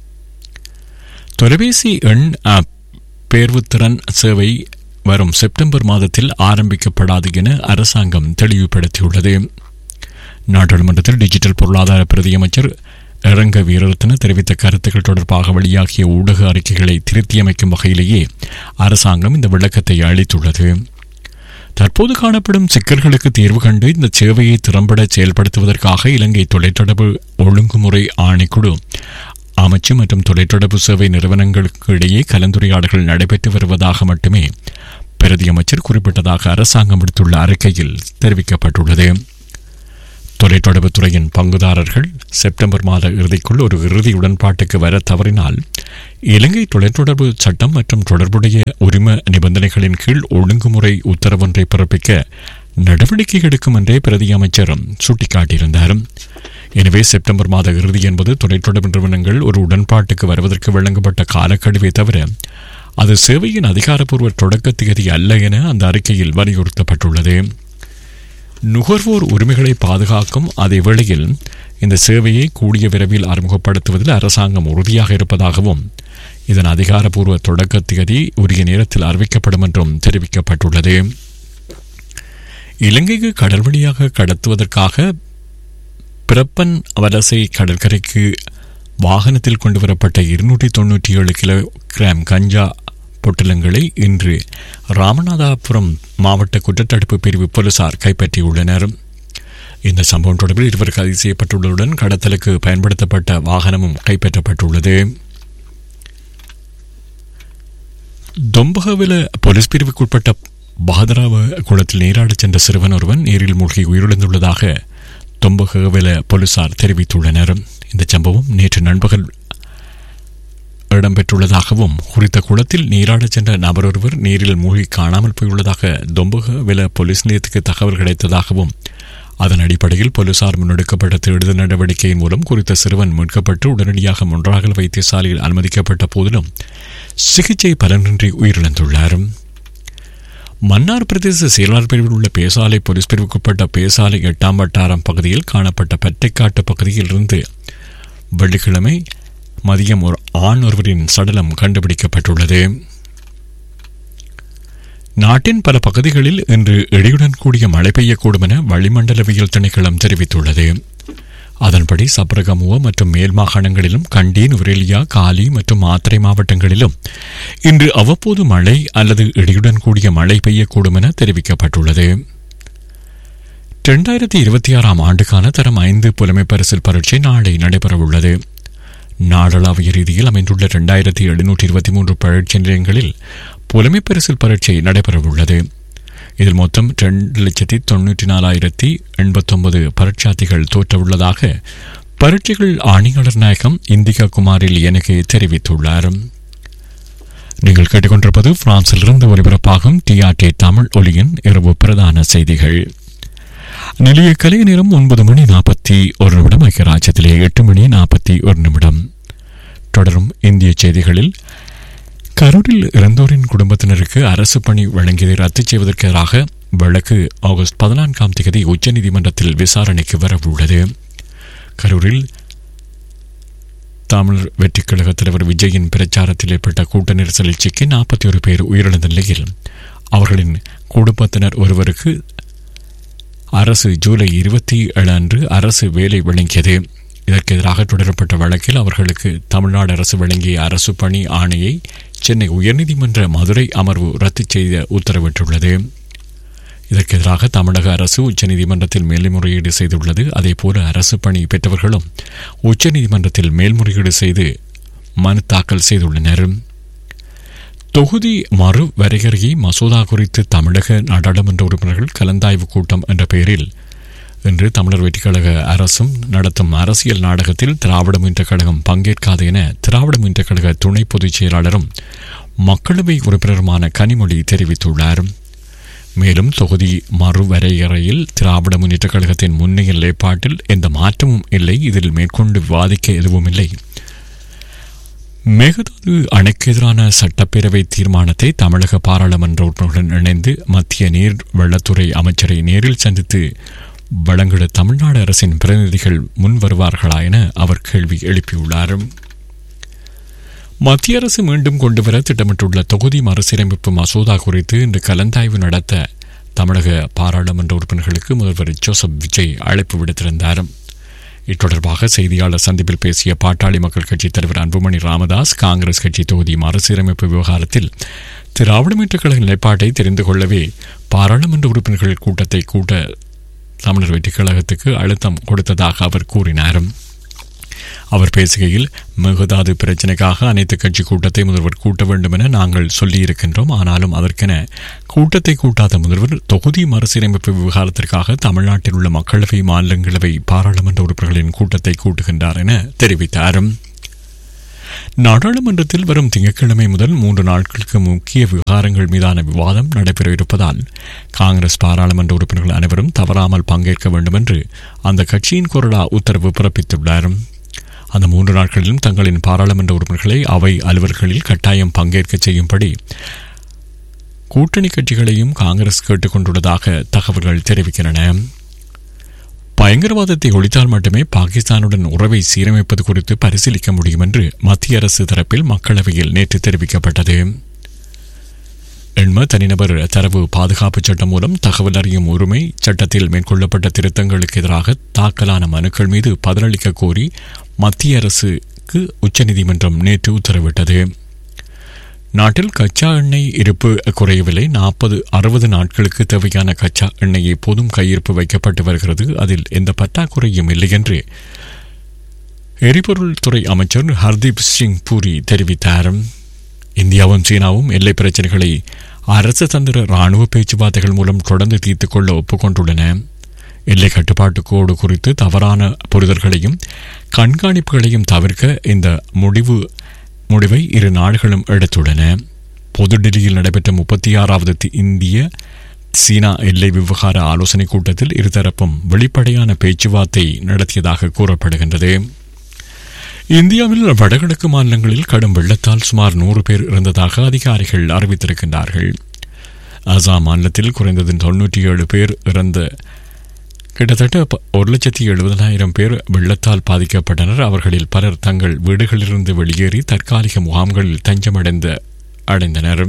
தொலைபேசி எண் பேர்வுத்திறன் சேவை வரும் செப்டம்பர் மாதத்தில் ஆரம்பிக்கப்படாது என அரசாங்கம் தெளிவுபடுத்தியுள்ளது நாடாளுமன்றத்தில் டிஜிட்டல் பொருளாதார பிரதியமைச்சர் இரங்க வீரரத்ன தெரிவித்த கருத்துக்கள் தொடர்பாக வெளியாகிய ஊடக அறிக்கைகளை திருத்தியமைக்கும் வகையிலேயே அரசாங்கம் இந்த விளக்கத்தை அளித்துள்ளது தற்போது காணப்படும் சிக்கல்களுக்கு தீர்வு கண்டு இந்த சேவையை திறம்பட செயல்படுத்துவதற்காக இலங்கை தொலைத்தொடர்பு ஒழுங்குமுறை ஆணைக்குழு அமைச்சு மற்றும் தொலைத்தொடர்பு சேவை நிறுவனங்களுக்கு இடையே கலந்துரையாடல்கள் நடைபெற்று வருவதாக மட்டுமே பிரதி அமைச்சர் குறிப்பிட்டதாக அரசாங்கம் விடுத்துள்ள அறிக்கையில் தெரிவிக்கப்பட்டுள்ளது தொலைத்தொடர்புத் துறையின் பங்குதாரர்கள் செப்டம்பர் மாத இறுதிக்குள் ஒரு இறுதி உடன்பாட்டுக்கு வர தவறினால் இலங்கை தொலைத்தொடர்பு சட்டம் மற்றும் தொடர்புடைய உரிம நிபந்தனைகளின் கீழ் ஒழுங்குமுறை உத்தரவொன்றை பிறப்பிக்க நடவடிக்கை எடுக்கும் என்றே பிரதி அமைச்சரும் சுட்டிக்காட்டியிருந்தார் எனவே செப்டம்பர் மாத இறுதி என்பது தொலைத்தொடர்பு நிறுவனங்கள் ஒரு உடன்பாட்டுக்கு வருவதற்கு வழங்கப்பட்ட காலக்கெடுவை தவிர அது சேவையின் அதிகாரப்பூர்வ தொடக்க திகதி அல்ல என அந்த அறிக்கையில் வலியுறுத்தப்பட்டுள்ளது நுகர்வோர் உரிமைகளை பாதுகாக்கும் அதே வேளையில் இந்த சேவையை கூடிய விரைவில் அறிமுகப்படுத்துவதில் அரசாங்கம் உறுதியாக இருப்பதாகவும் இதன் அதிகாரப்பூர்வ தொடக்க திகதி உரிய நேரத்தில் அறிவிக்கப்படும் என்றும் தெரிவிக்கப்பட்டுள்ளது இலங்கைக்கு கடல் வழியாக கடத்துவதற்காக பிறப்பன் வலசை கடற்கரைக்கு வாகனத்தில் கொண்டு வரப்பட்ட இருநூற்றி தொண்ணூற்றி ஏழு கிலோகிராம் கஞ்சா பொட்டலங்களை இன்று ராமநாதபுரம் மாவட்ட குற்றத்தடுப்பு பிரிவு போலீசார் கைப்பற்றியுள்ளனர் இந்த சம்பவம் தொடர்பில் இருவர் கைது செய்யப்பட்டுள்ளதுடன் கடத்தலுக்கு பயன்படுத்தப்பட்ட வாகனமும் கைப்பற்றப்பட்டுள்ளது தொம்பகவில போலீஸ் பிரிவுக்குட்பட்ட பாதராவ குளத்தில் நீராடச் சென்ற சிறுவன் ஒருவன் நீரில் மூழ்கி உயிரிழந்துள்ளதாக தொம்பகவில போலீசார் தெரிவித்துள்ளனர் இந்த சம்பவம் நேற்று நண்பகல் இடம்பெற்றுள்ளதாகவும் குறித்த குளத்தில் நீராடச் சென்ற நபர் ஒருவர் நீரில் மூழ்கி காணாமல் போயுள்ளதாக தொம்பகவில போலீஸ் நிலையத்துக்கு தகவல் கிடைத்ததாகவும் அதன் அடிப்படையில் போலீசார் முன்னெடுக்கப்பட்ட தேடுதல் நடவடிக்கையின் மூலம் குறித்த சிறுவன் மீட்கப்பட்டு உடனடியாக முன்றாகல் வைத்தியசாலையில் அனுமதிக்கப்பட்ட போதிலும் சிகிச்சை பலனின்றி உயிரிழந்துள்ளார் மன்னார் பிரதேச செயலாளர் பிரிவில் உள்ள பேசாலை போலீஸ் பிரிவுக்குட்பட்ட பேசாலை எட்டாம் வட்டாரம் பகுதியில் காணப்பட்ட பட்டைக்காட்டு பகுதியில் இருந்து வெள்ளிக்கிழமை மதியம் ஒரு ஆண் ஒருவரின் சடலம் கண்டுபிடிக்கப்பட்டுள்ளது நாட்டின் பல பகுதிகளில் இன்று இடியுடன் கூடிய மழை பெய்யக்கூடும் என வளிமண்டலவியல் திணைக்களம் தெரிவித்துள்ளது அதன்படி சப்ரகமுவ மற்றும் மேல் மாகாணங்களிலும் கண்டி நுரேலியா காலி மற்றும் மாத்திரை மாவட்டங்களிலும் இன்று அவ்வப்போது மழை அல்லது இடியுடன் கூடிய மழை பெய்யக்கூடும் என தெரிவிக்கப்பட்டுள்ளது இரண்டாயிரத்தி இருபத்தி ஆறாம் ஆண்டுக்கான தரம் ஐந்து புலமை பரிசில் பரீட்சை நாளை நடைபெறவுள்ளது நாடளாவிய ரீதியில் அமைந்துள்ள இரண்டாயிரத்தி எழுநூற்றி இருபத்தி மூன்று பரீட்சை நிலையங்களில் புலமை பரிசில் பரீட்சை நடைபெறவுள்ளது இதில் மொத்தம் இரண்டு லட்சத்தி தொண்ணூற்றி நாலாயிரத்தி எண்பத்தொன்பது பரீட்சார்த்திகள் தோற்றவுள்ளதாக பரீட்சைகள் ஆணையாளர் நாயகம் இந்திகா குமாரில் எனக்கு தெரிவித்துள்ளார் நீங்கள் கேட்டுக்கொண்டிருப்பது பிரான்சிலிருந்து ஒலிபரப்பாகும் டிஆர்டி தமிழ் ஒலியின் இரவு பிரதான செய்திகள் நிலைய கலை நேரம் ஒன்பது மணி நாற்பத்தி ஒரு நிமிடம் ஐக்கிய ராஜ்யத்திலே எட்டு மணி நாற்பத்தி ஒரு நிமிடம் தொடரும் இந்திய செய்திகளில் கரூரில் இறந்தோரின் குடும்பத்தினருக்கு அரசு பணி வழங்கியதை ரத்து செய்வதற்கு எதிராக வழக்கு ஆகஸ்ட் பதினான்காம் தேதி உச்சநீதிமன்றத்தில் விசாரணைக்கு வரவுள்ளது கரூரில் தமிழர் வெற்றிக் கழக தலைவர் விஜயின் பிரச்சாரத்தில் ஏற்பட்ட கூட்ட நெரிசலில் சிக்கி நாற்பத்தி ஒரு பேர் உயிரிழந்த நிலையில் அவர்களின் குடும்பத்தினர் ஒருவருக்கு அரசு ஜூலை இருபத்தி ஏழு அன்று அரசு வேலை வழங்கியது இதற்கு எதிராக தொடரப்பட்ட வழக்கில் அவர்களுக்கு தமிழ்நாடு அரசு வழங்கிய அரசு பணி ஆணையை சென்னை உயர்நீதிமன்ற மதுரை அமர்வு ரத்து செய்த உத்தரவிட்டுள்ளது இதற்கு எதிராக தமிழக அரசு உச்சநீதிமன்றத்தில் மேல்முறையீடு செய்துள்ளது அதேபோல அரசு பணி பெற்றவர்களும் உச்சநீதிமன்றத்தில் மேல்முறையீடு செய்து மனு தாக்கல் செய்துள்ளனர் தொகுதி மறு வரையறையை மசோதா குறித்து தமிழக நாடாளுமன்ற உறுப்பினர்கள் கலந்தாய்வு கூட்டம் என்ற பெயரில் இன்று தமிழர் வெற்றிக் கழக அரசும் நடத்தும் அரசியல் நாடகத்தில் திராவிட முன்னேற்ற கழகம் பங்கேற்காது என திராவிட முன்னேற்ற கழக துணை பொதுச் செயலாளரும் மக்களவை உறுப்பினருமான கனிமொழி தெரிவித்துள்ளார் மேலும் தொகுதி மறுவரையறையில் திராவிட முன்னேற்ற கழகத்தின் முன்னைய நிலைப்பாட்டில் எந்த மாற்றமும் இல்லை இதில் மேற்கொண்டு விவாதிக்க எதுவும் இல்லை மேகதாது அணைக்கு எதிரான சட்டப்பேரவை தீர்மானத்தை தமிழக பாராளுமன்ற உறுப்பினர்களுடன் இணைந்து மத்திய நீர் வளத்துறை அமைச்சரை நேரில் சந்தித்து வழங்கிட தமிழ்நாடு அரசின் பிரதிநிதிகள் முன் வருவார்களா என அவர் கேள்வி எழுப்பியுள்ளார் மத்திய அரசு மீண்டும் கொண்டுவர திட்டமிட்டுள்ள தொகுதி மறுசீரமைப்பு மசோதா குறித்து இன்று கலந்தாய்வு நடத்த தமிழக பாராளுமன்ற உறுப்பினர்களுக்கு முதல்வர் ஜோசப் விஜய் அழைப்பு விடுத்திருந்தார் இத்தொடர்பாக செய்தியாளர் சந்திப்பில் பேசிய பாட்டாளி மக்கள் கட்சி தலைவர் அன்புமணி ராமதாஸ் காங்கிரஸ் கட்சி தொகுதி மறுசீரமைப்பு விவகாரத்தில் திராவிட முன்னேற்ற கழக நிலைப்பாட்டை தெரிந்து கொள்ளவே பாராளுமன்ற உறுப்பினர்கள் கூட்டத்தை கூட்ட தமிழர் வெற்றிக் கழகத்துக்கு அழுத்தம் கொடுத்ததாக அவர் கூறினார் அவர் பேசுகையில் மிகுதாது பிரச்சினைக்காக அனைத்து கட்சி கூட்டத்தை முதல்வர் கூட்ட வேண்டும் என நாங்கள் சொல்லியிருக்கின்றோம் ஆனாலும் அதற்கென கூட்டத்தை கூட்டாத முதல்வர் தொகுதி மறுசீரமைப்பு விவகாரத்திற்காக தமிழ்நாட்டில் உள்ள மக்களவை மாநிலங்களவை பாராளுமன்ற உறுப்பினர்களின் கூட்டத்தை கூட்டுகின்றார் என தெரிவித்தார் நாடாளுமன்றத்தில் வரும் திங்கட்கிழமை முதல் மூன்று நாட்களுக்கு முக்கிய விவகாரங்கள் மீதான விவாதம் நடைபெற இருப்பதால் காங்கிரஸ் பாராளுமன்ற உறுப்பினர்கள் அனைவரும் தவறாமல் பங்கேற்க வேண்டும் என்று அந்த கட்சியின் கொறடா உத்தரவு பிறப்பித்துள்ளார் அந்த மூன்று நாட்களிலும் தங்களின் பாராளுமன்ற உறுப்பினர்களை அவை அலுவல்களில் கட்டாயம் பங்கேற்க செய்யும்படி கூட்டணி கட்சிகளையும் காங்கிரஸ் கேட்டுக்கொண்டுள்ளதாக தகவல்கள் தெரிவிக்கின்றன பயங்கரவாதத்தை ஒழித்தால் மட்டுமே பாகிஸ்தானுடன் உறவை சீரமைப்பது குறித்து பரிசீலிக்க முடியும் என்று மத்திய அரசு தரப்பில் மக்களவையில் நேற்று தெரிவிக்கப்பட்டது எண்ம தனிநபர் தரவு பாதுகாப்பு சட்டம் மூலம் தகவல் அறியும் உரிமை சட்டத்தில் மேற்கொள்ளப்பட்ட திருத்தங்களுக்கு எதிராக தாக்கலான மனுக்கள் மீது பதிலளிக்க கோரி மத்திய அரசுக்கு உச்சநீதிமன்றம் நேற்று உத்தரவிட்டது நாட்டில் கச்சா எண்ணெய் இருப்பு குறையவில்லை நாற்பது அறுபது நாட்களுக்கு தேவையான கச்சா எண்ணெய் எப்போதும் கையிருப்பு வைக்கப்பட்டு வருகிறது அதில் எந்த பற்றாக்குறையும் இல்லை என்று எரிபொருள் துறை அமைச்சர் ஹர்தீப் சிங் பூரி தெரிவித்தார் இந்தியாவும் சீனாவும் எல்லை பிரச்சினைகளை அரசு தந்திர ராணுவ பேச்சுவார்த்தைகள் மூலம் தொடர்ந்து தீர்த்துக் கொள்ள ஒப்புக்கொண்டுள்ளன எல்லை கட்டுப்பாட்டு கோடு குறித்து தவறான புரிதல்களையும் கண்காணிப்புகளையும் தவிர்க்க இந்த முடிவு முடிவை இரு நாடுகளும் எடுத்துள்ளன புதுடில்லியில் நடைபெற்ற முப்பத்தி ஆறாவது இந்திய சீனா எல்லை விவகார ஆலோசனைக் கூட்டத்தில் இருதரப்பும் வெளிப்படையான பேச்சுவார்த்தை நடத்தியதாக கூறப்படுகின்றது இந்தியாவில் வடகிழக்கு மாநிலங்களில் கடும் வெள்ளத்தால் சுமார் நூறு பேர் இறந்ததாக அதிகாரிகள் அறிவித்திருக்கின்றார்கள் அசாம் மாநிலத்தில் குறைந்தது தொன்னூற்றி ஏழு பேர் இறந்த கிட்டத்தட்ட ஒரு லட்சத்தி எழுபதனாயிரம் பேர் வெள்ளத்தால் பாதிக்கப்பட்டனர் அவர்களில் பலர் தங்கள் வீடுகளிலிருந்து வெளியேறி தற்காலிக முகாம்களில் தஞ்சமடைந்த அடைந்தனர்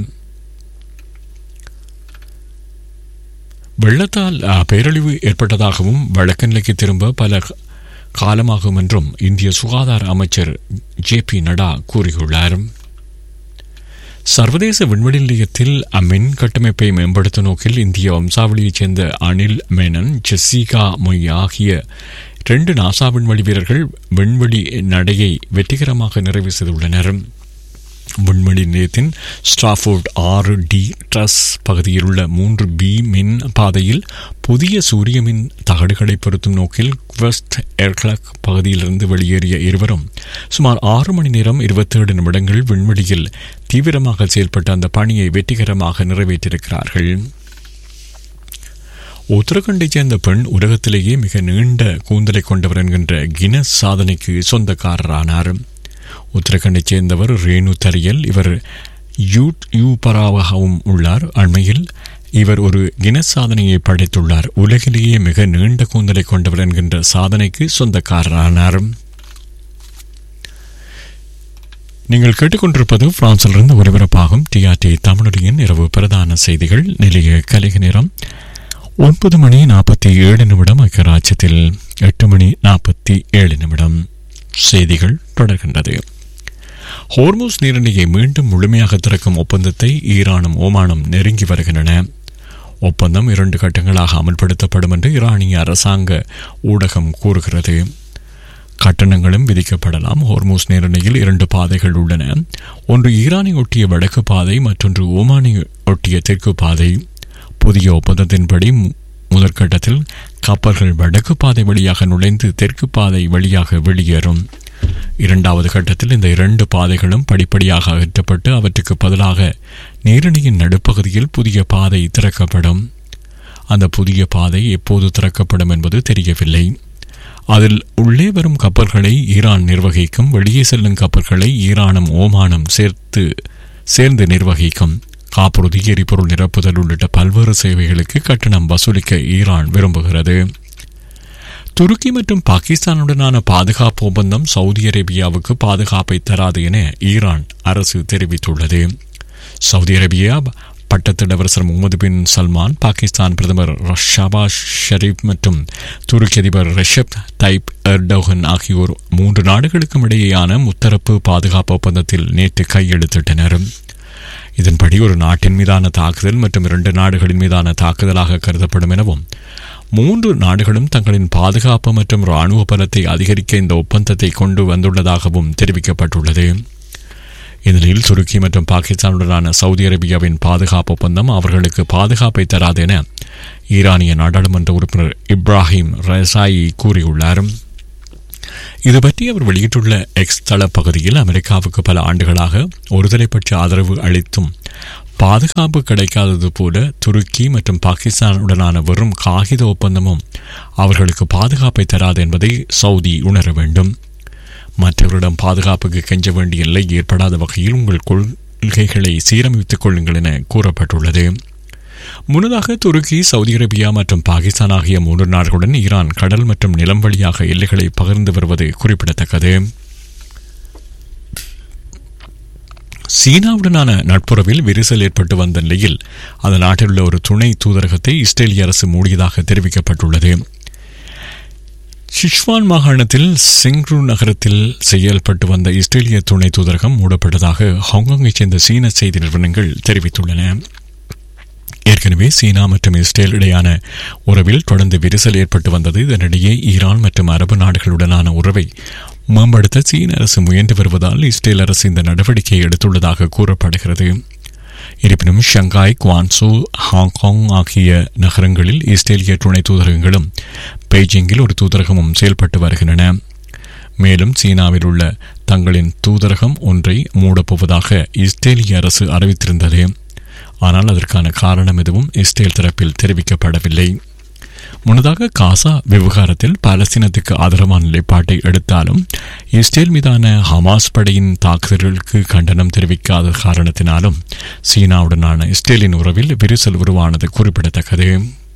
வெள்ளத்தால் பேரழிவு ஏற்பட்டதாகவும் வழக்கு நிலைக்கு திரும்ப பல காலமாகும் என்றும் இந்திய சுகாதார அமைச்சர் ஜே பி நடா கூறியுள்ளார் சர்வதேச விண்வெளி நிலையத்தில் மின் கட்டமைப்பை மேம்படுத்தும் நோக்கில் இந்திய வம்சாவளியைச் சேர்ந்த அனில் மேனன் ஜெசிகா மொய் ஆகிய இரண்டு நாசா விண்வெளி வீரர்கள் விண்வெளி நடையை வெற்றிகரமாக நிறைவு செய்துள்ளனர் விண்வெளி நிலையத்தின் ஸ்டாஃபோர்ட் ஆறு டி ட்ரஸ் பகுதியில் உள்ள மூன்று பி மின் பாதையில் புதிய சூரிய மின் தகடுகளை பொருத்தும் நோக்கில் குவெஸ்ட் ஏர்கிளக் பகுதியிலிருந்து வெளியேறிய இருவரும் சுமார் ஆறு மணி நேரம் இருபத்தேழு நிமிடங்கள் விண்வெளியில் தீவிரமாக செயல்பட்ட அந்த பணியை வெற்றிகரமாக நிறைவேற்றியிருக்கிறார்கள் உத்தரகண்டைச் சேர்ந்த பெண் உலகத்திலேயே மிக நீண்ட கூந்தலை கொண்டவர் என்கின்ற கினஸ் சாதனைக்கு சொந்தக்காரரானார் உத்தரகண்டைச் சேர்ந்தவர் ரேணு தரியல் இவர் யூட் யூ பராவாகவும் உள்ளார் அண்மையில் இவர் ஒரு கினஸ் சாதனையை படைத்துள்ளார் உலகிலேயே மிக நீண்ட கூந்தலை கொண்டவர் என்கின்ற சாதனைக்கு சொந்தக்காரரானார் நீங்கள் கேட்டுக்கொண்டிருப்பது பிரான்சிலிருந்து ஒலிபரப்பாகும் டிஆர்டி தமிழொலியின் இரவு பிரதான செய்திகள் நிலைய கலிக நேரம் ஒன்பது மணி நாற்பத்தி ஏழு நிமிடம் அக்கராட்சத்தில் எட்டு மணி நாற்பத்தி ஏழு நிமிடம் செய்திகள் தொடர்கின்றது ஹோர்மோஸ் நீரிணையை மீண்டும் முழுமையாக திறக்கும் ஒப்பந்தத்தை ஈரானும் ஓமானும் நெருங்கி வருகின்றன ஒப்பந்தம் இரண்டு கட்டங்களாக அமல்படுத்தப்படும் என்று ஈரானிய அரசாங்க ஊடகம் கூறுகிறது கட்டணங்களும் விதிக்கப்படலாம் ஹோர்மோஸ் நேரணையில் இரண்டு பாதைகள் உள்ளன ஒன்று ஈரானை ஒட்டிய வடக்கு பாதை மற்றொன்று ஓமானை ஒட்டிய தெற்கு பாதை புதிய ஒப்பந்தத்தின்படி முதற்கட்டத்தில் கப்பல்கள் வடக்கு பாதை வழியாக நுழைந்து தெற்கு பாதை வழியாக வெளியேறும் இரண்டாவது கட்டத்தில் இந்த இரண்டு பாதைகளும் படிப்படியாக அகற்றப்பட்டு அவற்றுக்கு பதிலாக நீரிணையின் நடுப்பகுதியில் புதிய பாதை திறக்கப்படும் அந்த புதிய பாதை எப்போது திறக்கப்படும் என்பது தெரியவில்லை அதில் உள்ளே வரும் கப்பல்களை ஈரான் நிர்வகிக்கும் வெளியே செல்லும் கப்பல்களை ஈரானும் ஓமானும் சேர்த்து சேர்ந்து நிர்வகிக்கும் காப்புறுதி எரிபொருள் நிரப்புதல் உள்ளிட்ட பல்வேறு சேவைகளுக்கு கட்டணம் வசூலிக்க ஈரான் விரும்புகிறது துருக்கி மற்றும் பாகிஸ்தானுடனான பாதுகாப்பு ஒப்பந்தம் சவுதி அரேபியாவுக்கு பாதுகாப்பை தராது என ஈரான் அரசு தெரிவித்துள்ளது சவுதி அரேபியா பட்டத்திடவரசர் முகமது பின் சல்மான் பாகிஸ்தான் பிரதமர் ஷபாஸ் ஷரீப் மற்றும் துருக்கி அதிபர் ரிஷப் தைப் எர்டோகன் ஆகியோர் மூன்று நாடுகளுக்கும் இடையேயான முத்தரப்பு பாதுகாப்பு ஒப்பந்தத்தில் நேற்று கையெழுத்திட்டனர் இதன்படி ஒரு நாட்டின் மீதான தாக்குதல் மற்றும் இரண்டு நாடுகளின் மீதான தாக்குதலாக கருதப்படும் எனவும் மூன்று நாடுகளும் தங்களின் பாதுகாப்பு மற்றும் ராணுவ பலத்தை அதிகரிக்க இந்த ஒப்பந்தத்தை கொண்டு வந்துள்ளதாகவும் தெரிவிக்கப்பட்டுள்ளது இந்நிலையில் துருக்கி மற்றும் பாகிஸ்தானுடனான சவுதி அரேபியாவின் பாதுகாப்பு ஒப்பந்தம் அவர்களுக்கு பாதுகாப்பை தராது என ஈரானிய நாடாளுமன்ற உறுப்பினர் இப்ராஹிம் ரசாயி கூறியுள்ளார் இது பற்றி அவர் வெளியிட்டுள்ள எக்ஸ் தள பகுதியில் அமெரிக்காவுக்கு பல ஆண்டுகளாக ஒருதலை பட்ச ஆதரவு அளித்தும் பாதுகாப்பு கிடைக்காதது போல துருக்கி மற்றும் பாகிஸ்தானுடனான வெறும் காகித ஒப்பந்தமும் அவர்களுக்கு பாதுகாப்பை தராது என்பதை சவுதி உணர வேண்டும் மற்றவரிடம் பாதுகாப்புக்கு கெஞ்ச வேண்டிய நிலை ஏற்படாத வகையில் உங்கள் கொள்கைகளை சீரமைத்துக் கொள்ளுங்கள் என கூறப்பட்டுள்ளது முன்னதாக துருக்கி சவுதி அரேபியா மற்றும் பாகிஸ்தான் ஆகிய மூன்று நாடுகளுடன் ஈரான் கடல் மற்றும் நிலம் வழியாக எல்லைகளை பகிர்ந்து வருவது குறிப்பிடத்தக்கது சீனாவுடனான நட்புறவில் விரிசல் ஏற்பட்டு வந்த நிலையில் அந்த நாட்டில் உள்ள ஒரு துணை தூதரகத்தை இஸ்ரேலிய அரசு மூடியதாக தெரிவிக்கப்பட்டுள்ளது சிஷ்வான் மாகாணத்தில் சிங்ரு நகரத்தில் செயல்பட்டு வந்த இஸ்ரேலிய துணை தூதரகம் மூடப்பட்டதாக ஹாங்காங்கைச் சேர்ந்த சீன செய்தி நிறுவனங்கள் தெரிவித்துள்ளன ஏற்கனவே சீனா மற்றும் இஸ்ரேல் இடையான உறவில் தொடர்ந்து விரிசல் ஏற்பட்டு வந்தது இதனிடையே ஈரான் மற்றும் அரபு நாடுகளுடனான உறவை மேம்படுத்த சீன அரசு முயன்று வருவதால் இஸ்ரேல் அரசு இந்த நடவடிக்கையை எடுத்துள்ளதாக கூறப்படுகிறது இருப்பினும் ஷங்காய் குவான்சோ ஹாங்காங் ஆகிய நகரங்களில் இஸ்ரேலிய துணை தூதரகங்களும் பெய்ஜிங்கில் ஒரு தூதரகமும் செயல்பட்டு வருகின்றன மேலும் சீனாவில் உள்ள தங்களின் தூதரகம் ஒன்றை மூடப்போவதாக இஸ்ரேலிய அரசு அறிவித்திருந்தது ஆனால் அதற்கான காரணம் எதுவும் இஸ்ரேல் தரப்பில் தெரிவிக்கப்படவில்லை முன்னதாக காசா விவகாரத்தில் பாலஸ்தீனத்துக்கு ஆதரவான நிலைப்பாட்டை எடுத்தாலும் இஸ்ரேல் மீதான ஹமாஸ் படையின் தாக்குதல்களுக்கு கண்டனம் தெரிவிக்காத காரணத்தினாலும் சீனாவுடனான இஸ்ரேலின் உறவில் விரிசல் உருவானது குறிப்பிடத்தக்கது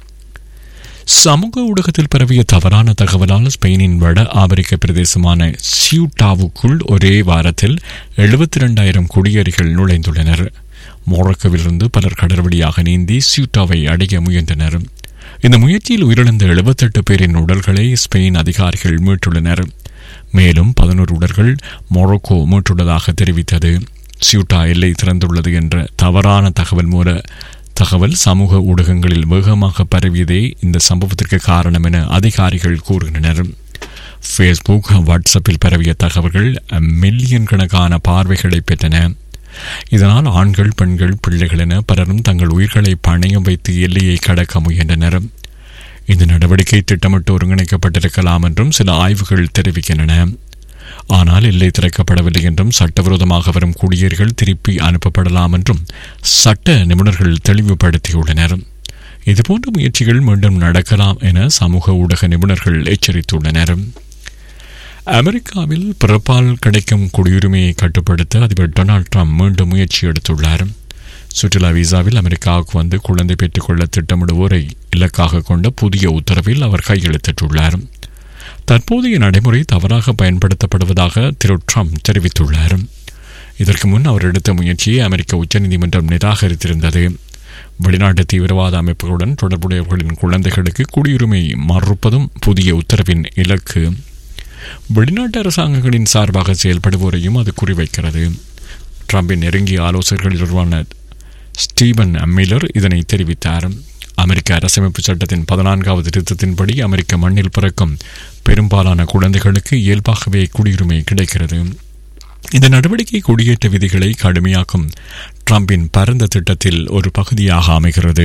சமூக ஊடகத்தில் பரவிய தவறான தகவலால் ஸ்பெயினின் வட ஆப்பிரிக்க பிரதேசமான சியூட்டாவுக்குள் ஒரே வாரத்தில் எழுபத்தி ரெண்டாயிரம் குடியேறிகள் நுழைந்துள்ளனர் மொரோக்கோவிலிருந்து பலர் கடற்வழியாக நீந்தி சியூட்டாவை அடைய முயன்றனர் இந்த முயற்சியில் உயிரிழந்த எழுபத்தெட்டு பேரின் உடல்களை ஸ்பெயின் அதிகாரிகள் மீட்டுள்ளனர் மேலும் பதினோரு உடல்கள் மொரோக்கோ மீட்டுள்ளதாக தெரிவித்தது சியூட்டா எல்லை திறந்துள்ளது என்ற தவறான தகவல் மூல தகவல் சமூக ஊடகங்களில் வேகமாக பரவியதே இந்த சம்பவத்திற்கு காரணம் என அதிகாரிகள் கூறுகின்றனர் ஃபேஸ்புக் வாட்ஸ்அப்பில் பரவிய தகவல்கள் மில்லியன் கணக்கான பார்வைகளை பெற்றன இதனால் ஆண்கள் பெண்கள் பிள்ளைகள் என பலரும் தங்கள் உயிர்களை பணயம் வைத்து எல்லையை கடக்க முயன்றனர் இந்த நடவடிக்கை திட்டமிட்டு ஒருங்கிணைக்கப்பட்டிருக்கலாம் என்றும் சில ஆய்வுகள் தெரிவிக்கின்றன ஆனால் எல்லை திறக்கப்படவில்லை என்றும் சட்டவிரோதமாக வரும் குடியேறிகள் திருப்பி அனுப்பப்படலாம் என்றும் சட்ட நிபுணர்கள் தெளிவுபடுத்தியுள்ளனர் இதுபோன்ற முயற்சிகள் மீண்டும் நடக்கலாம் என சமூக ஊடக நிபுணர்கள் எச்சரித்துள்ளனர் அமெரிக்காவில் பிறப்பால் கிடைக்கும் குடியுரிமையை கட்டுப்படுத்த அதிபர் டொனால்ட் ட்ரம்ப் மீண்டும் முயற்சி எடுத்துள்ளார் சுற்றுலா விசாவில் அமெரிக்காவுக்கு வந்து குழந்தை பெற்றுக்கொள்ள திட்டமிடுவோரை இலக்காக கொண்ட புதிய உத்தரவில் அவர் கையெழுத்திட்டுள்ளார் தற்போதைய நடைமுறை தவறாக பயன்படுத்தப்படுவதாக திரு ட்ரம்ப் தெரிவித்துள்ளார் இதற்கு முன் அவர் எடுத்த முயற்சியை அமெரிக்க உச்சநீதிமன்றம் நிராகரித்திருந்தது வெளிநாட்டு தீவிரவாத அமைப்புகளுடன் தொடர்புடையவர்களின் குழந்தைகளுக்கு குடியுரிமை மறுப்பதும் புதிய உத்தரவின் இலக்கு வெளிநாட்டு அரசாங்கங்களின் சார்பாக செயல்படுவோரையும் அது குறிவைக்கிறது ட்ரம்பின் நெருங்கிய ஆலோசகர்களில் ஒருவான ஸ்டீபன் மில்லர் இதனை தெரிவித்தார் அமெரிக்க அரசமைப்பு சட்டத்தின் பதினான்காவது திருத்தத்தின்படி அமெரிக்க மண்ணில் பிறக்கும் பெரும்பாலான குழந்தைகளுக்கு இயல்பாகவே குடியுரிமை கிடைக்கிறது இந்த நடவடிக்கை குடியேற்ற விதிகளை கடுமையாக்கும் ட்ரம்பின் பரந்த திட்டத்தில் ஒரு பகுதியாக அமைகிறது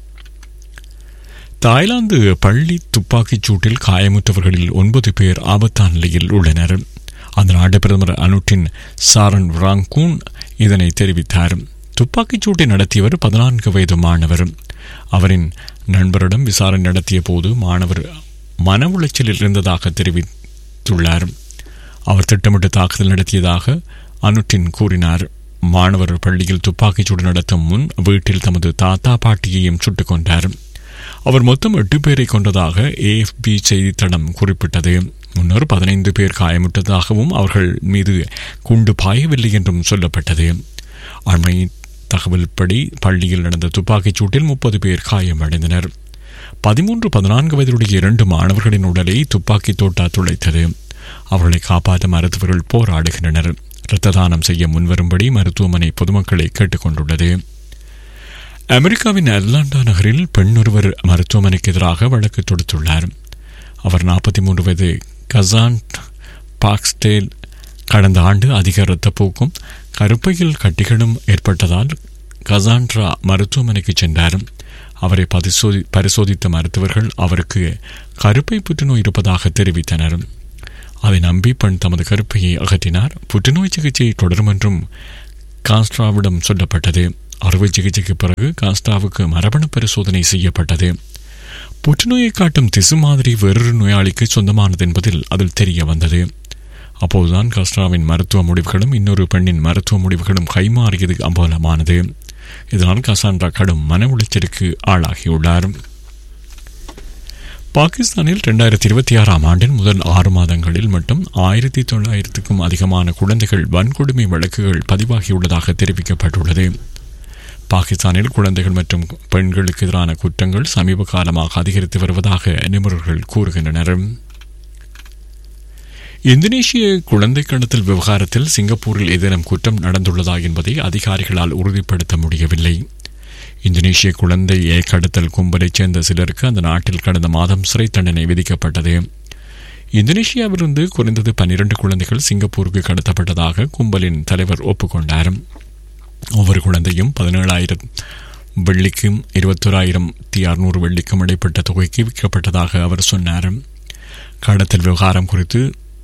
தாய்லாந்து பள்ளி துப்பாக்கிச் சூட்டில் காயமுற்றவர்களில் ஒன்பது பேர் ஆபத்தான நிலையில் உள்ளனர் அந்த நாட்டு பிரதமர் அனுட்டின் சாரன் ராங்கூன் இதனை தெரிவித்தார் துப்பாக்கிச் சூட்டை நடத்தியவர் பதினான்கு வயது மாணவர் அவரின் நண்பரிடம் விசாரணை நடத்திய போது மாணவர் மன உளைச்சலில் இருந்ததாக தெரிவித்துள்ளார் அவர் திட்டமிட்டு தாக்குதல் நடத்தியதாக அனுட்டின் கூறினார் மாணவர் பள்ளியில் துப்பாக்கிச்சூடு நடத்தும் முன் வீட்டில் தமது தாத்தா பாட்டியையும் சுட்டுக் கொண்டார் அவர் மொத்தம் எட்டு பேரை கொண்டதாக ஏஎஃப்பி செய்தித்தடம் குறிப்பிட்டது முன்னர் பதினைந்து பேர் காயமுற்றதாகவும் அவர்கள் மீது குண்டு பாயவில்லை என்றும் சொல்லப்பட்டது அண்மை தகவல்படி பள்ளியில் நடந்த துப்பாக்கிச் சூட்டில் முப்பது பேர் காயமடைந்தனர் பதிமூன்று பதினான்கு வயதுடைய இரண்டு மாணவர்களின் உடலை துப்பாக்கி தோட்டா துளைத்தது அவர்களை காப்பாற்ற மருத்துவர்கள் போராடுகின்றனர் இரத்த தானம் செய்ய முன்வரும்படி மருத்துவமனை பொதுமக்களை கேட்டுக்கொண்டுள்ளது அமெரிக்காவின் அட்லாண்டா நகரில் பெண் ஒருவர் மருத்துவமனைக்கு எதிராக வழக்கு தொடுத்துள்ளார் அவர் நாற்பத்தி மூன்று வயது கசான்ட் பாக்ஸ்டேல் கடந்த ஆண்டு அதிக இரத்தப்போக்கும் கருப்பையில் கட்டிகளும் ஏற்பட்டதால் கசான்ட்ரா மருத்துவமனைக்கு சென்றார் அவரை பரிசோதி பரிசோதித்த மருத்துவர்கள் அவருக்கு கருப்பை புற்றுநோய் இருப்பதாக தெரிவித்தனர் அதை நம்பி பெண் தமது கருப்பையை அகற்றினார் புற்றுநோய் சிகிச்சை தொடரும் என்றும் காஸ்ட்ராவிடம் சொல்லப்பட்டது அறுவை சிகிச்சைக்கு பிறகு காஸ்ட்ராவுக்கு மரபணு பரிசோதனை செய்யப்பட்டது புற்றுநோயை காட்டும் திசு மாதிரி வேறொரு நோயாளிக்கு சொந்தமானது என்பதில் அதில் தெரிய வந்தது அப்போதுதான் காஸ்ட்ராவின் மருத்துவ முடிவுகளும் இன்னொரு பெண்ணின் மருத்துவ முடிவுகளும் கைமாறியது அம்பலமானது இதனால் கசான்ரா கடும் மன உளைச்சலுக்கு ஆளாகியுள்ளார் பாகிஸ்தானில் இரண்டாயிரத்தி இருபத்தி ஆறாம் ஆண்டின் முதல் ஆறு மாதங்களில் மட்டும் ஆயிரத்தி தொள்ளாயிரத்துக்கும் அதிகமான குழந்தைகள் வன்கொடுமை வழக்குகள் பதிவாகியுள்ளதாக தெரிவிக்கப்பட்டுள்ளது பாகிஸ்தானில் குழந்தைகள் மற்றும் பெண்களுக்கு எதிரான குற்றங்கள் சமீப காலமாக அதிகரித்து வருவதாக நிபுணர்கள் கூறுகின்றனர் இந்தோனேஷிய குழந்தை கடத்தல் விவகாரத்தில் சிங்கப்பூரில் ஏதேனும் குற்றம் நடந்துள்ளதா என்பதை அதிகாரிகளால் உறுதிப்படுத்த முடியவில்லை இந்தோனேஷிய குழந்தை கடத்தல் கும்பலைச் சேர்ந்த சிலருக்கு அந்த நாட்டில் கடந்த மாதம் சிறை தண்டனை விதிக்கப்பட்டது இந்தோனேஷியாவிலிருந்து குறைந்தது பன்னிரண்டு குழந்தைகள் சிங்கப்பூருக்கு கடத்தப்பட்டதாக கும்பலின் தலைவர் ஒப்புக்கொண்டார் ஒவ்வொரு குழந்தையும் பதினேழாயிரம் வெள்ளிக்கும் இருபத்தோராயிரத்தி அறுநூறு வெள்ளிக்கும் இடைப்பட்ட தொகைக்கு விற்கப்பட்டதாக அவர் சொன்னார் கடத்தல் விவகாரம் குறித்து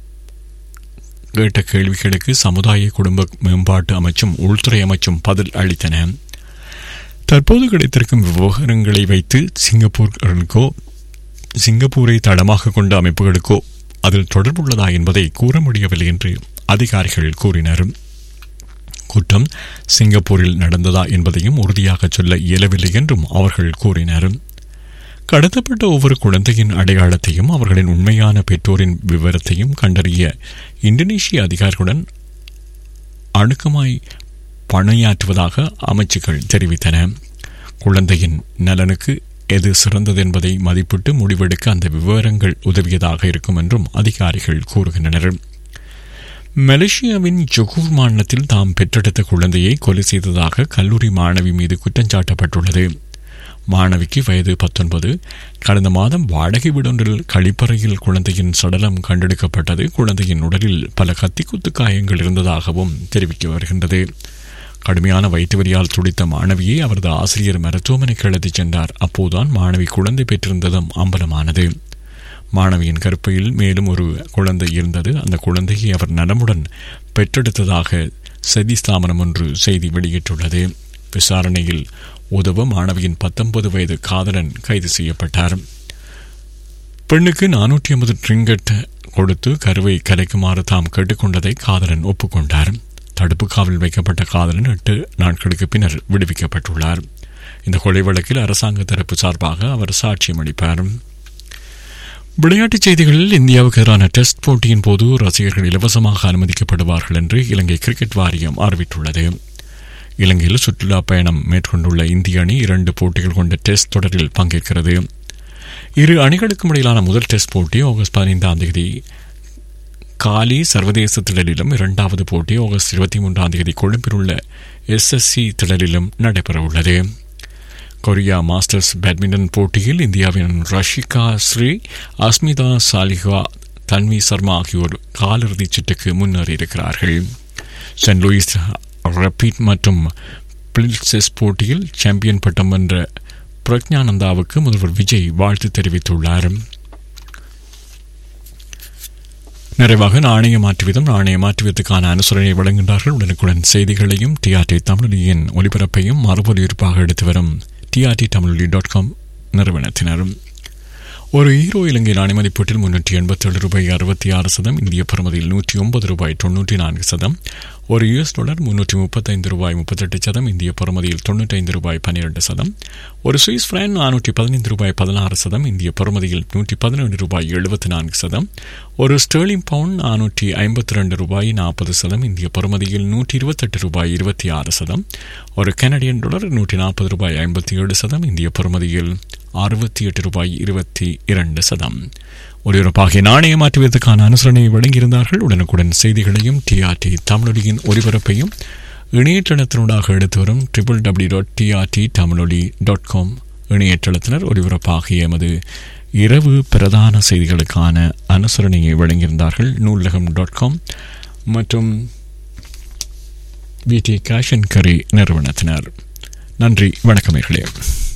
கேட்ட கேள்விகளுக்கு சமுதாய குடும்ப மேம்பாட்டு அமைச்சும் உள்துறை அமைச்சும் பதில் அளித்தன தற்போது கிடைத்திருக்கும் விவகாரங்களை வைத்து சிங்கப்பூர்களுக்கோ சிங்கப்பூரை தடமாக கொண்ட அமைப்புகளுக்கோ அதில் தொடர்புள்ளதா என்பதை கூற முடியவில்லை என்று அதிகாரிகள் கூறினர் குற்றம் சிங்கப்பூரில் நடந்ததா என்பதையும் உறுதியாக சொல்ல இயலவில்லை என்றும் அவர்கள் கூறினர் கடத்தப்பட்ட ஒவ்வொரு குழந்தையின் அடையாளத்தையும் அவர்களின் உண்மையான பெற்றோரின் விவரத்தையும் கண்டறிய இந்தோனேஷிய அதிகாரிகளுடன் அணுக்கமாய் பணியாற்றுவதாக அமைச்சுகள் தெரிவித்தன குழந்தையின் நலனுக்கு எது சிறந்தது என்பதை மதிப்பிட்டு முடிவெடுக்க அந்த விவரங்கள் உதவியதாக இருக்கும் என்றும் அதிகாரிகள் கூறுகின்றனர் மலேசியாவின் ஜொகூர் மாநிலத்தில் தாம் பெற்றெடுத்த குழந்தையை கொலை செய்ததாக கல்லூரி மாணவி மீது குற்றஞ்சாட்டப்பட்டுள்ளது மாணவிக்கு வயது பத்தொன்பது கடந்த மாதம் வாடகை வீடொன்றில் கழிப்பறையில் குழந்தையின் சடலம் கண்டெடுக்கப்பட்டது குழந்தையின் உடலில் பல கத்திக்குத்து காயங்கள் இருந்ததாகவும் தெரிவிக்க வருகின்றது கடுமையான வயிற்று வரியால் துடித்த மாணவியை அவரது ஆசிரியர் மருத்துவமனைக்கு அழைத்துச் சென்றார் அப்போதுதான் மாணவி குழந்தை பெற்றிருந்ததும் அம்பலமானது மாணவியின் கருப்பையில் மேலும் ஒரு குழந்தை இருந்தது அந்த குழந்தையை அவர் நலமுடன் பெற்றெடுத்ததாக செய்தி ஸ்தாபனம் ஒன்று செய்தி வெளியிட்டுள்ளது விசாரணையில் உதவ மாணவியின் பத்தொன்பது வயது காதலன் கைது செய்யப்பட்டார் பெண்ணுக்கு நானூற்றி ஐம்பது ட்ரிங்கட் கொடுத்து கருவை கலைக்குமாறு தாம் கேட்டுக்கொண்டதை காதலன் ஒப்புக்கொண்டார் தடுப்பு காவலில் வைக்கப்பட்ட காதலன் எட்டு நாட்களுக்கு பின்னர் விடுவிக்கப்பட்டுள்ளார் இந்த கொலை வழக்கில் அரசாங்க தரப்பு சார்பாக அவர் சாட்சியம் அளிப்பார் விளையாட்டுச் செய்திகளில் இந்தியாவுக்கு எதிரான டெஸ்ட் போட்டியின் போது ரசிகர்கள் இலவசமாக அனுமதிக்கப்படுவார்கள் என்று இலங்கை கிரிக்கெட் வாரியம் அறிவித்துள்ளது இலங்கையில் சுற்றுலா பயணம் மேற்கொண்டுள்ள இந்திய அணி இரண்டு போட்டிகள் கொண்ட டெஸ்ட் தொடரில் பங்கேற்கிறது இரு அணிகளுக்கும் இடையிலான முதல் டெஸ்ட் போட்டி ஆகஸ்ட் பதினைந்தாம் தேதி காலி சர்வதேச திடலிலும் இரண்டாவது போட்டி ஆகஸ்ட் இருபத்தி மூன்றாம் தேதி கொழும்பில் உள்ள எஸ்எஸ்சி திடலிலும் நடைபெறவுள்ளது கொரியா மாஸ்டர்ஸ் பேட்மிண்டன் போட்டியில் இந்தியாவின் ரஷிகா ஸ்ரீ அஸ்மிதா சாலிஹா தன்வி சர்மா ஆகியோர் காலிறுதிச் சுற்றுக்கு முன்னேறியிருக்கிறார்கள் சென்ட் லூயிஸ் ரப்பீட் மற்றும் பிளிட்செஸ் போட்டியில் சாம்பியன் பட்டம் வென்ற பிரக்ஞானந்தாவுக்கு முதல்வர் விஜய் வாழ்த்து தெரிவித்துள்ளார் நிறைவாக நாணய மாற்று வீதம் நாணய மாற்று வீதத்துக்கான அனுசரணை வழங்குகின்றார்கள் உடனுக்குடன் செய்திகளையும் டிஆர்டி தமிழொலியின் ஒலிபரப்பையும் மறுபொலியிருப்பாக எடுத்து வரும் டிஆர்டி தமிழொலி டாட் காம் நிறுவனத்தினரும் ஒரு ஈரோ இலங்கை நாணய மதிப்பீட்டில் முன்னூற்றி எண்பத்தேழு ரூபாய் அறுபத்தி ஆறு சதம் இந்திய பெறுமதியில் நூற்றி ஒன்பது ரூபாய் தொண்ணூற்றி நான்கு சதம் ஒரு யுஎஸ் டாலர் முன்னூற்றி முப்பத்தைந்து ரூபாய் முப்பத்தெட்டு சதம் இந்திய பெறுமதியில் தொண்ணூற்றைந்து ரூபாய் பன்னிரெண்டு சதம் ஒரு சுவிஸ் பிரான் நானூற்றி பதினைந்து ரூபாய் பதினாறு சதம் இந்திய பெறுமதியில் நூற்றி பதினொன்று ரூபாய் எழுபத்தி நான்கு சதம் ஒரு ஸ்டெர்லிங் பவுண்ட் நானூற்றி ஐம்பத்தி ரெண்டு ரூபாய் நாற்பது சதம் இந்திய பெறுமதியில் நூற்றி இருபத்தெட்டு ரூபாய் இருபத்தி ஆறு சதம் ஒரு கனடியன் டாலர் நூற்றி நாற்பது ரூபாய் ஐம்பத்தி ஏழு சதம் இந்திய பெறுமதியில் அறுபத்தி எட்டு ரூபாய் இருபத்தி இரண்டு சதம் ஒலிபரப்பாகிய நாணய மாற்றுவதற்கான அனுசரணையை வழங்கியிருந்தார்கள் உடனுக்குடன் செய்திகளையும் டிஆர்டி தமிழொலியின் ஒலிபரப்பையும் இணையதளத்தினூடாக எடுத்து வரும் triple W dot TRT Tamiloli dot com இணையதளத்தினர் ஒலிபரப்பாகிய எமது இரவு பிரதான செய்திகளுக்கான அனுசரணையை வழங்கியிருந்தார்கள் நூலகம் டாட் காம் மற்றும் விடி கேஷ் அண்ட் கரி நிறுவனத்தினர் நன்றி வணக்கமேர்களே